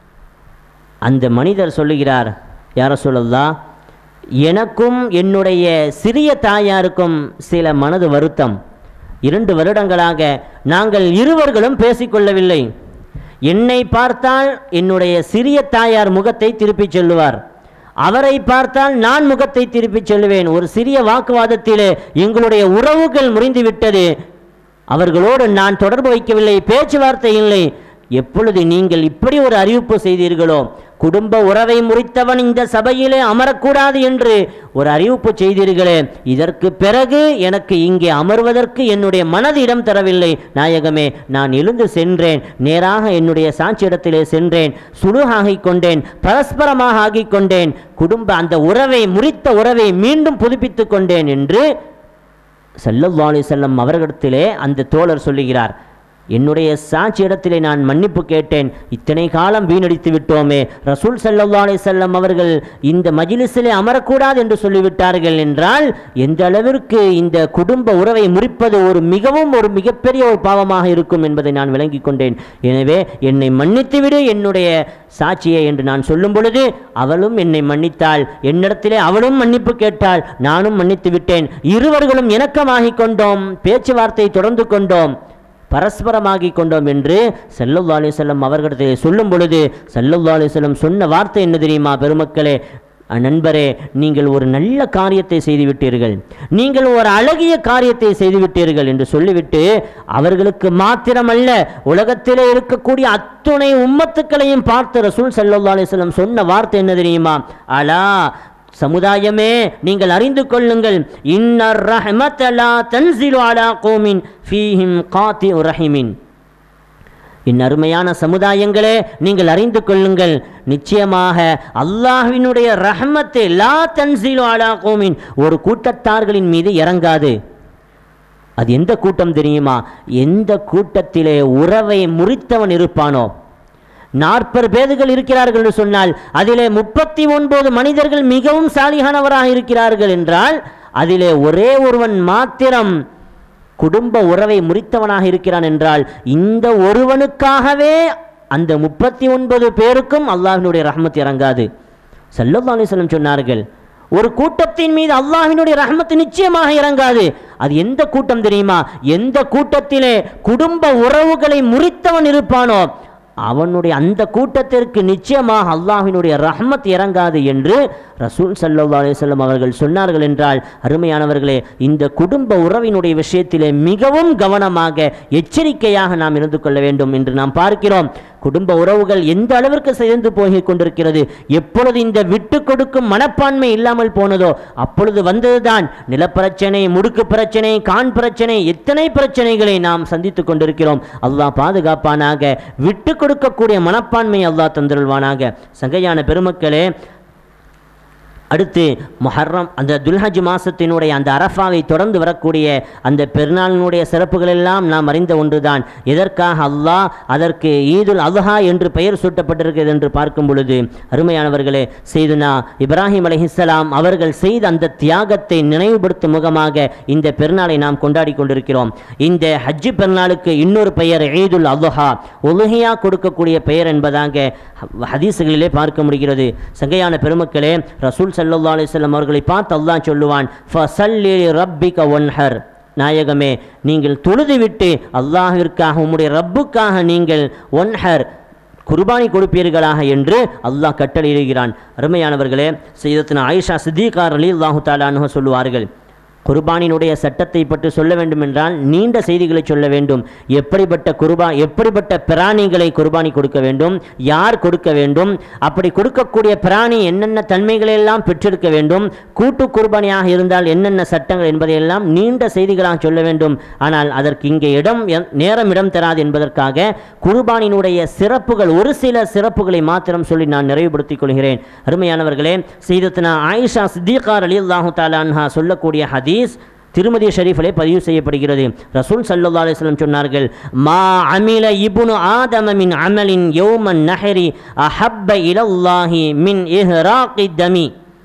A: அந்த மனிதர் சொல்லுகிறார் யார சொல்லல்லா எனக்கும் என்னுடைய சிறிய தாயாருக்கும் சில மனது வருத்தம் இரண்டு வருடங்களாக நாங்கள் இருவர்களும் பேசிக்கொள்ளவில்லை என்னை பார்த்தால் என்னுடைய சிறிய தாயார் முகத்தை திருப்பிச் சொல்லுவார் அவரை பார்த்தால் நான் முகத்தை திருப்பிச் சொல்லுவேன் ஒரு சிறிய வாக்குவாதத்திலே எங்களுடைய உறவுகள் முறிந்துவிட்டது அவர்களோடு நான் தொடர்பு வைக்கவில்லை பேச்சுவார்த்தை இல்லை எப்பொழுது நீங்கள் இப்படி ஒரு அறிவிப்பு செய்தீர்களோ குடும்ப உறவை முறித்தவன் இந்த சபையிலே அமரக்கூடாது என்று ஒரு அறிவிப்பு செய்தீர்களே இதற்கு பிறகு எனக்கு இங்கே அமர்வதற்கு என்னுடைய மனது இடம் தரவில்லை நாயகமே நான் எழுந்து சென்றேன் நேராக என்னுடைய சாட்சி இடத்திலே சென்றேன் சுழுகாகிக் கொண்டேன் பரஸ்பரமாக ஆகிக் கொண்டேன் குடும்ப அந்த உறவை முறித்த உறவை மீண்டும் புதுப்பித்துக் கொண்டேன் என்று ஸல்லல்லாஹு அலைஹி வஸல்லம் அவர்களிடத்திலே அந்த தோழர் சொல்லுகிறார் என்னுடைய சாட்சி இடத்திலே நான் மன்னிப்பு கேட்டேன் இத்தனை காலம் வீணடித்து விட்டோமே ரசூல் ஸல்லல்லாஹு அலைஹி வஸல்லம் அவர்கள் இந்த மஜ்லிஸிலே அமரக்கூடாது என்று சொல்லிவிட்டார்கள் என்றால் எந்த அளவிற்கு இந்த குடும்ப உறவை முறிப்பது ஒரு மிகவும் ஒரு மிகப்பெரிய ஒரு பாவமாக இருக்கும் என்பதை நான் விளங்கிக் கொண்டேன் எனவே என்னை மன்னித்து விடு என்னுடைய சாட்சியை என்று நான் சொல்லும் பொழுது அவளும் என்னை மன்னித்தாள் என்னிடத்திலே அவளும் மன்னிப்பு கேட்டாள் நானும் மன்னித்து விட்டேன் இருவர்களும் இணக்கமாகிக் கொண்டோம் பேச்சுவார்த்தை தொடர்ந்து கொண்டோம் பரஸ்பரமாகிக் கொண்டோம் என்று சல்லல்லா அலிசல்லம் அவர்களிடத்தை சொல்லும் பொழுது சல்லல்லா அலிசல்லம் சொன்ன வார்த்தை என்ன தெரியுமா பெருமக்களே அஹ் நண்பரே நீங்கள் ஒரு நல்ல காரியத்தை செய்துவிட்டீர்கள் நீங்கள் ஒரு அழகிய காரியத்தை செய்துவிட்டீர்கள் என்று சொல்லிவிட்டு அவர்களுக்கு மாத்திரமல்ல உலகத்திலே இருக்கக்கூடிய அத்துணை உம்மத்துக்களையும் பார்த்து ரசூல் சல்லல்லா அலிஸ்லம் சொன்ன வார்த்தை என்ன தெரியுமா அலா சமுதாயமே நீங்கள் அறிந்து கொள்ளுங்கள் இன்னர் ரஹ்மத் லா தன்சிலு அலா கோமின் ஃபீஹிம் காத்தி ரஹிமின் என் அருமையான சமுதாயங்களே நீங்கள் அறிந்து கொள்ளுங்கள் நிச்சயமாக அல்லாஹ்வினுடைய ரஹ்மத்து லா தன்சிலு அலா கோமின் ஒரு கூட்டத்தார்களின் மீது இறங்காது அது எந்த கூட்டம் தெரியுமா எந்த கூட்டத்திலே உறவை முறித்தவன் இருப்பானோ நாற்பது பேர்கள் இருக்கிறார்கள் என்று சொன்னால் அதிலே முப்பத்தி ஒன்பது மனிதர்கள் மிகவும் சாலிகானவராக இருக்கிறார்கள் என்றால் அதிலே ஒரே ஒருவன் மாத்திரம் குடும்ப உறவை முறித்தவனாக இருக்கிறான் என்றால் இந்த ஒருவனுக்காகவே அந்த முப்பத்தி ஒன்பது பேருக்கும் அல்லாஹினுடைய ரஹ்மத் இறங்காது சல்லல்லாஹு அலைஹி வஸல்லம் சொன்னார்கள் ஒரு கூட்டத்தின் மீது அல்லாஹ்வினுடைய ரஹ்மத் நிச்சயமாக இறங்காது அது எந்த கூட்டம் தெரியுமா எந்த கூட்டத்திலே குடும்ப உறவுகளை முறித்தவன் இருப்பானோ அவனுடைய அந்த கூட்டத்திற்கு நிச்சயமாக அல்லாஹ்வினுடைய ரஹ்மத் இறங்காது என்று ரசூல் சல்லா அலிசல்லம் அவர்கள் சொன்னார்கள் என்றால் அருமையானவர்களே இந்த குடும்ப உறவினுடைய விஷயத்திலே மிகவும் கவனமாக எச்சரிக்கையாக நாம் இருந்து கொள்ள வேண்டும் என்று நாம் பார்க்கிறோம் குடும்ப உறவுகள் எந்த அளவிற்கு சேர்ந்து போகிக் கொண்டிருக்கிறது எப்பொழுது இந்த விட்டு கொடுக்கும் மனப்பான்மை இல்லாமல் போனதோ அப்பொழுது வந்ததுதான் நிலப்பிரச்சனை முடுக்கு பிரச்சனை கான் பிரச்சனை எத்தனை பிரச்சனைகளை நாம் சந்தித்துக் கொண்டிருக்கிறோம் அல்லாஹ் பாதுகாப்பானாக விட்டு கொடுக்கக்கூடிய மனப்பான்மை அல்லாஹ் தந்திருள்வானாக சங்கையான பெருமக்களே அடுத்து முஹர்ரம் அந்த துல்ஹஜ் மாசத்தினுடைய அந்த அரஃபாவை தொடர்ந்து வரக்கூடிய அந்த பெருநாளினுடைய சிறப்புகள் எல்லாம் நாம் அறிந்த ஒன்றுதான் எதற்காக அல்லாஹ் அதற்கு ஈதுல் அல்ஹா என்று பெயர் சூட்டப்பட்டிருக்கிறது என்று பார்க்கும் பொழுது அருமையானவர்களே செய்துனா இப்ராஹிம் அலைஹிஸ்ஸலாம் அவர்கள் செய்த அந்த தியாகத்தை நினைவுபடுத்தும் முகமாக இந்த பெருநாளை நாம் கொண்டாடி கொண்டிருக்கிறோம் இந்த ஹஜ்ஜு பெருநாளுக்கு இன்னொரு பெயர் ஈதுல் அல்ஹா ஒலுஹியா கொடுக்கக்கூடிய பெயர் என்பதாக ஹதீசுகளிலே பார்க்க முடிகிறது சங்கையான பெருமக்களே ரசூல் சல்லா அலிஸ்லாம் அவர்களை பார்த்து அல்லாஹ் சொல்லுவான் ஃபசல்லி ரப்பிக ஒன்ஹர் நாயகமே நீங்கள் தொழுதுவிட்டு அல்லாஹிற்காக உம்முடைய ரப்புக்காக நீங்கள் ஒன்ஹர் குர்பானி கொடுப்பீர்களாக என்று அல்லாஹ் கட்டளையிடுகிறான் அருமையானவர்களே செய்தத்தின ஆயிஷா சித்திகார் அலி அல்லாஹு தாலானு சொல்லுவார்கள் குர்பானினுடைய சட்டத்தை பற்றி சொல்ல வேண்டும் என்றால் நீண்ட செய்திகளை சொல்ல வேண்டும் எப்படிப்பட்ட குர்பா எப்படிப்பட்ட பிராணிகளை குர்பானி கொடுக்க வேண்டும் யார் கொடுக்க வேண்டும் அப்படி கொடுக்கக்கூடிய பிராணி என்னென்ன தன்மைகளை எல்லாம் பெற்றிருக்க வேண்டும் கூட்டு குர்பானியாக இருந்தால் என்னென்ன சட்டங்கள் என்பதையெல்லாம் நீண்ட செய்திகளாக சொல்ல வேண்டும் ஆனால் அதற்கு இங்கே இடம் எ- நேரம் இடம் தராது என்பதற்காக குர்பானினுடைய சிறப்புகள் ஒரு சில சிறப்புகளை மாத்திரம் சொல்லி நான் நிறைவுபடுத்திக் கொள்கிறேன் அருமையானவர்களே செய்தத்தினா ஆயிஷா சித்திகார் அலி அல்லாஹு தாலான்ஹா சொல்லக்கூடிய ஹதீஸ் திருமதி ஷரீஃபிலே பதிவு செய்யப்படுகிறது ரசூல் சல்லா அலிஸ்லம் சொன்னார்கள் மா அமில இப்னு ஆதம மின் அமலின் யௌமன் நஹரி அஹப்ப இலல்லாஹி மின் இஹ்ராகி தமி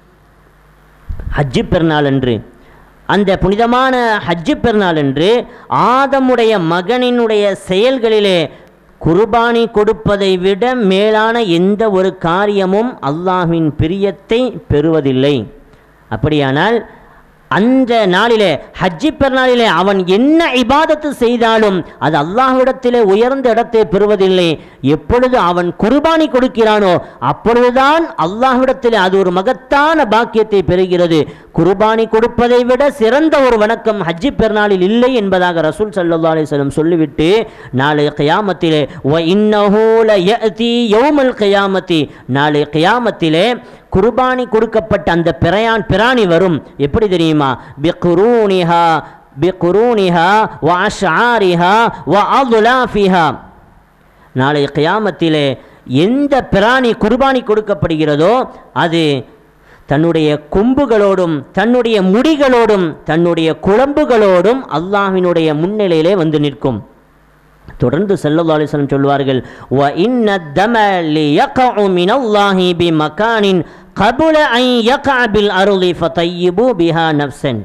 A: ஹஜ்ஜு பெருநாள் அன்று அந்த புனிதமான ஹஜ்ஜு பெருநாள் அன்று ஆதமுடைய மகனினுடைய செயல்களிலே குர்பானி கொடுப்பதை விட மேலான எந்த ஒரு காரியமும் அல்லாஹ்வின் பிரியத்தை பெறுவதில்லை அப்படியானால் அந்த நாளிலே ஹஜ்ஜி பெருநாளிலே அவன் என்ன இபாதத்து செய்தாலும் அது அல்லாஹ்விடத்திலே உயர்ந்த இடத்தை பெறுவதில்லை எப்பொழுது அவன் குர்பானி கொடுக்கிறானோ அப்பொழுதுதான் அல்லாஹ்விடத்திலே அது ஒரு மகத்தான பாக்கியத்தை பெறுகிறது குர்பானி கொடுப்பதை விட சிறந்த ஒரு வணக்கம் ஹஜ்ஜி பெருநாளில் இல்லை என்பதாக ரசூல் சல்லா அலிஸ்லம் சொல்லிவிட்டு நாளை கியாமத்திலே வ இன்னஹூ லயஅதி யௌமல் கியாமத்தி நாளை கியாமத்திலே குர்பானி கொடுக்கப்பட்ட அந்த பிரயான் பிராணி வரும் எப்படி தெரியுமா பிகுரூனிஹா பிகுரூனிஹா வ அஷ்ஆரிஹா வ அதுலாஃபிஹா நாளை கியாமத்திலே எந்த பிராணி குர்பானி கொடுக்கப்படுகிறதோ அது தன்னுடைய கொம்புகளோடும் தன்னுடைய முடிகளோடும் தன்னுடைய குழம்புகளோடும் அல்லாஹ்வினுடைய முன்னிலையிலே வந்து நிற்கும் தொடர்ந்து ஸல்லல்லாஹு அலைஹி வஸல்லம் சொல்வார்கள் வ இன்ன தம லியகஉ மினல்லாஹி பிமகானின் கபுல அன் யகஅ பில் அருளி ஃபதய்யிபு பிஹா நஃப்ஸன்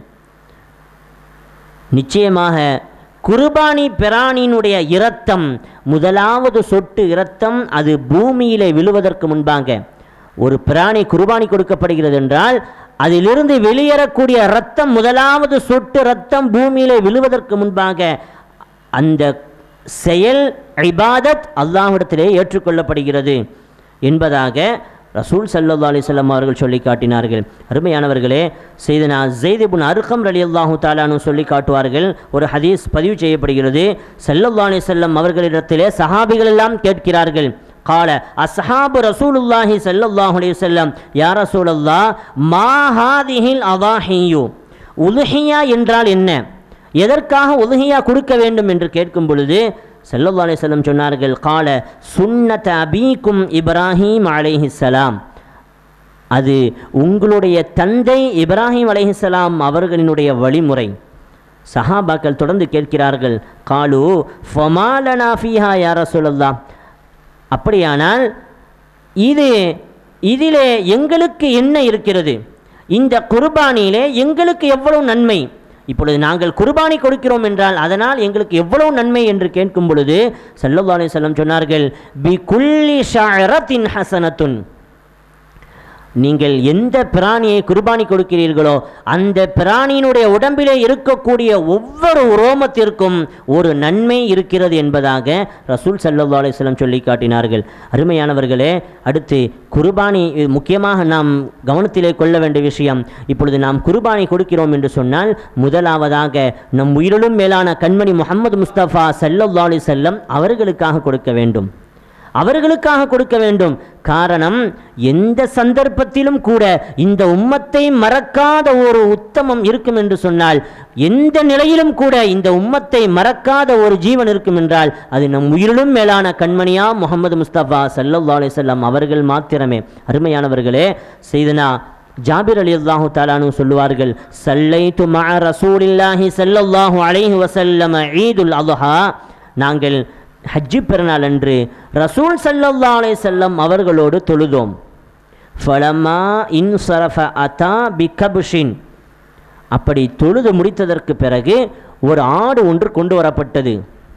A: நிச்சயமாக குர்பானி பிராணியினுடைய இரத்தம் முதலாவது சொட்டு இரத்தம் அது பூமியிலே விழுவதற்கு முன்பாக ஒரு பிராணி குர்பானி கொடுக்கப்படுகிறது என்றால் அதிலிருந்து வெளியேறக்கூடிய இரத்தம் முதலாவது சொட்டு இரத்தம் பூமியிலே விழுவதற்கு முன்பாக அந்த செயல் இபாதத் அல்லாஹ்விடத்திலே ஏற்றுக்கொள்ளப்படுகிறது என்பதாக ரசூல் சல்லா அலிசல்லாம் அவர்கள் சொல்லி காட்டினார்கள் அருமையானவர்களே செய்தனா ஜெய்திபுன் அருக்கம் ரலி அல்லாஹு தாலானு சொல்லி காட்டுவார்கள் ஒரு ஹதீஸ் பதிவு செய்யப்படுகிறது சல்லல்லா அலிசல்லம் அவர்களிடத்திலே சஹாபிகள் எல்லாம் கேட்கிறார்கள் கால அஸ்ஹாபு ரசூலுல்லாஹி ஸல்லல்லாஹு அலைஹி வஸல்லம் யா ரசூலல்லாஹ் மா ஹாதிஹில் அதாஹியு உலுஹியா என்றால் என்ன எதற்காக உலுஹியா கொடுக்க வேண்டும் என்று கேட்கும் பொழுது ஸல்லல்லாஹு அலைஹி வஸல்லம் சொன்னார்கள் கால சுன்னத அபீக்கும் இப்ராஹீம் அலைஹிஸ்ஸலாம் அது உங்களுடைய தந்தை இப்ராஹிம் அலைஹிஸ்ஸலாம் அவர்களினுடைய வழிமுறை சஹாபாக்கள் தொடர்ந்து கேட்கிறார்கள் காலு ஃபமாலனா ஃபீஹா யா ரசூலல்லாஹ் அப்படியானால் இது இதிலே எங்களுக்கு என்ன இருக்கிறது இந்த குர்பானியிலே எங்களுக்கு எவ்வளவு நன்மை இப்பொழுது நாங்கள் குர்பானி கொடுக்கிறோம் என்றால் அதனால் எங்களுக்கு எவ்வளவு நன்மை என்று கேட்கும் பொழுது சல்லல்லாஹு அலைஹி வஸல்லம் சொன்னார்கள் பி குல்லி ஷஅரத்தின் ஹசனத்துன் நீங்கள் எந்த பிராணியை குர்பானி கொடுக்கிறீர்களோ அந்த பிராணியினுடைய உடம்பிலே இருக்கக்கூடிய ஒவ்வொரு ரோமத்திற்கும் ஒரு நன்மை இருக்கிறது என்பதாக ரசூல் சல்லா அலிஸ்லம் சொல்லி காட்டினார்கள் அருமையானவர்களே அடுத்து குர்பானி இது முக்கியமாக நாம் கவனத்திலே கொள்ள வேண்டிய விஷயம் இப்பொழுது நாம் குர்பானி கொடுக்கிறோம் என்று சொன்னால் முதலாவதாக நம் உயிரிலும் மேலான கண்மணி முகமது முஸ்தபா சல்லல்லா அலி செல்லம் அவர்களுக்காக கொடுக்க வேண்டும் அவர்களுக்காக கொடுக்க வேண்டும் காரணம் எந்த சந்தர்ப்பத்திலும் கூட இந்த உம்மத்தை மறக்காத ஒரு உத்தமம் இருக்கும் என்று சொன்னால் எந்த நிலையிலும் கூட இந்த உம்மத்தை மறக்காத ஒரு ஜீவன் இருக்கும் என்றால் அது நம் உயிரிலும் மேலான கண்மணியா முகமது முஸ்தபா சல்லல்லா அலிசல்லாம் அவர்கள் மாத்திரமே அருமையானவர்களே செய்தனா ஜாபிர் அலி அல்லாஹு தாலானு சொல்லுவார்கள் சல்லைத்து மஅ ரசூலில்லாஹி ஸல்லல்லாஹு அலைஹி வஸல்லம் ஈதுல் அத்ஹா நாங்கள் ஹஜ்ஜி பெருநாள் அன்று ரசூல் சல்லல்லா அலைஹி செல்லம் அவர்களோடு தொழுதோம் ஃபலமா இன் சரஃப அதா பிகபுஷின் அப்படி தொழுது முடித்ததற்கு பிறகு ஒரு ஆடு ஒன்று கொண்டு வரப்பட்டது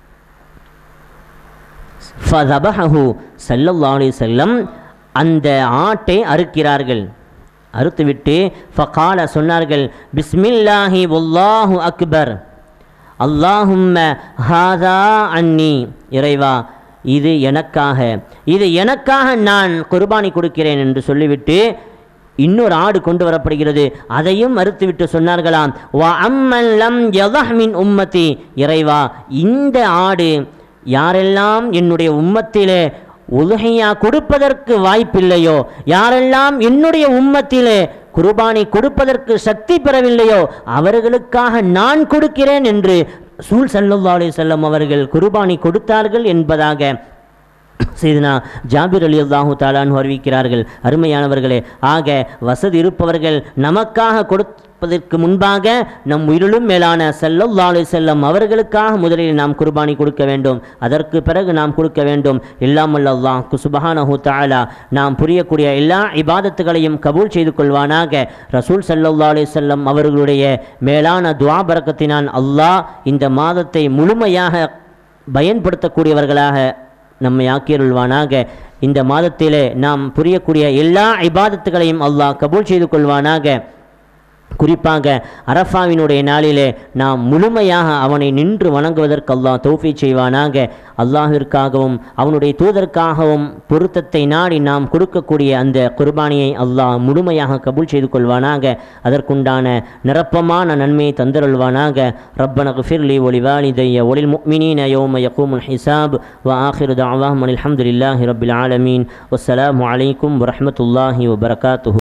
A: ஃபதபஹு சல்லல்லா அலைஹி செல்லம் அந்த ஆட்டை அறுக்கிறார்கள் அறுத்துவிட்டு ஃபகால சொன்னார்கள் பிஸ்மில்லாஹி வல்லாஹு அக்பர் அல்லாஹும்ம ஹாதா அன்னி இறைவா இது எனக்காக இது எனக்காக நான் குர்பானி கொடுக்கிறேன் என்று சொல்லிவிட்டு இன்னொரு ஆடு கொண்டு வரப்படுகிறது அதையும் மறுத்துவிட்டு சொன்னார்களாம் வா அம்மன் லம் யதஹ் மின் உம்மதி இறைவா இந்த ஆடு யாரெல்லாம் என்னுடைய உம்மத்திலே உலகையா கொடுப்பதற்கு வாய்ப்பில்லையோ யாரெல்லாம் என்னுடைய உம்மத்திலே குர்பானி கொடுப்பதற்கு சக்தி பெறவில்லையோ அவர்களுக்காக நான் கொடுக்கிறேன் என்று சூல் சல்லல்லா அலைஹி வஸல்லம் அவர்கள் குர்பானி கொடுத்தார்கள் என்பதாக செய்தனா ஜாபிர் அலி அல்லாஹூ தாலான்னு அறிவிக்கிறார்கள் அருமையானவர்களே ஆக வசதி இருப்பவர்கள் நமக்காக கொடுப்பதற்கு முன்பாக நம் உயிரிலும் மேலான சல்லல்லா அலைஹி செல்லம் அவர்களுக்காக முதலில் நாம் குர்பானி கொடுக்க வேண்டும் அதற்கு பிறகு நாம் கொடுக்க வேண்டும் இல்லாமல் அல்லாஹ் குசுபஹானஹு தாலா நாம் புரியக்கூடிய எல்லா இபாதத்துகளையும் கபூல் செய்து கொள்வானாக ரசூல் சல்லல்லா அலைஹி செல்லம் அவர்களுடைய மேலான துவா பரக்கத்தினான் அல்லாஹ் இந்த மாதத்தை முழுமையாக பயன்படுத்தக்கூடியவர்களாக நம்மை ஆக்கியருள்வானாக இந்த மாதத்திலே நாம் புரியக்கூடிய எல்லா இபாதத்துகளையும் அல்லாஹ் கபூல் செய்து கொள்வானாக குறிப்பாக அரஃபாவினுடைய நாளிலே நாம் முழுமையாக அவனை நின்று வணங்குவதற்கு அல்லாஹ் தௌஃபி செய்வானாக அல்லாஹிற்காகவும் அவனுடைய தூதற்காகவும் பொருத்தத்தை நாடி நாம் கொடுக்கக்கூடிய அந்த குர்பானியை அல்லாஹ் முழுமையாக கபூல் செய்து கொள்வானாக அதற்குண்டான நிரப்பமான நன்மையை தந்தருள்வானாக ரப்பன குஃபிர்லி ஒலிவாலிதைய ஒலில் முக்மினீன யோம யகூமுல் ஹிசாப் வ ஆஹிரு தாவாஹ் அல்ஹம்துலில்லாஹி ரபில் ஆலமீன் வஸ்ஸலாமு அலைக்கும் வரஹ்மத்துல்லாஹி வபரகாத்துஹு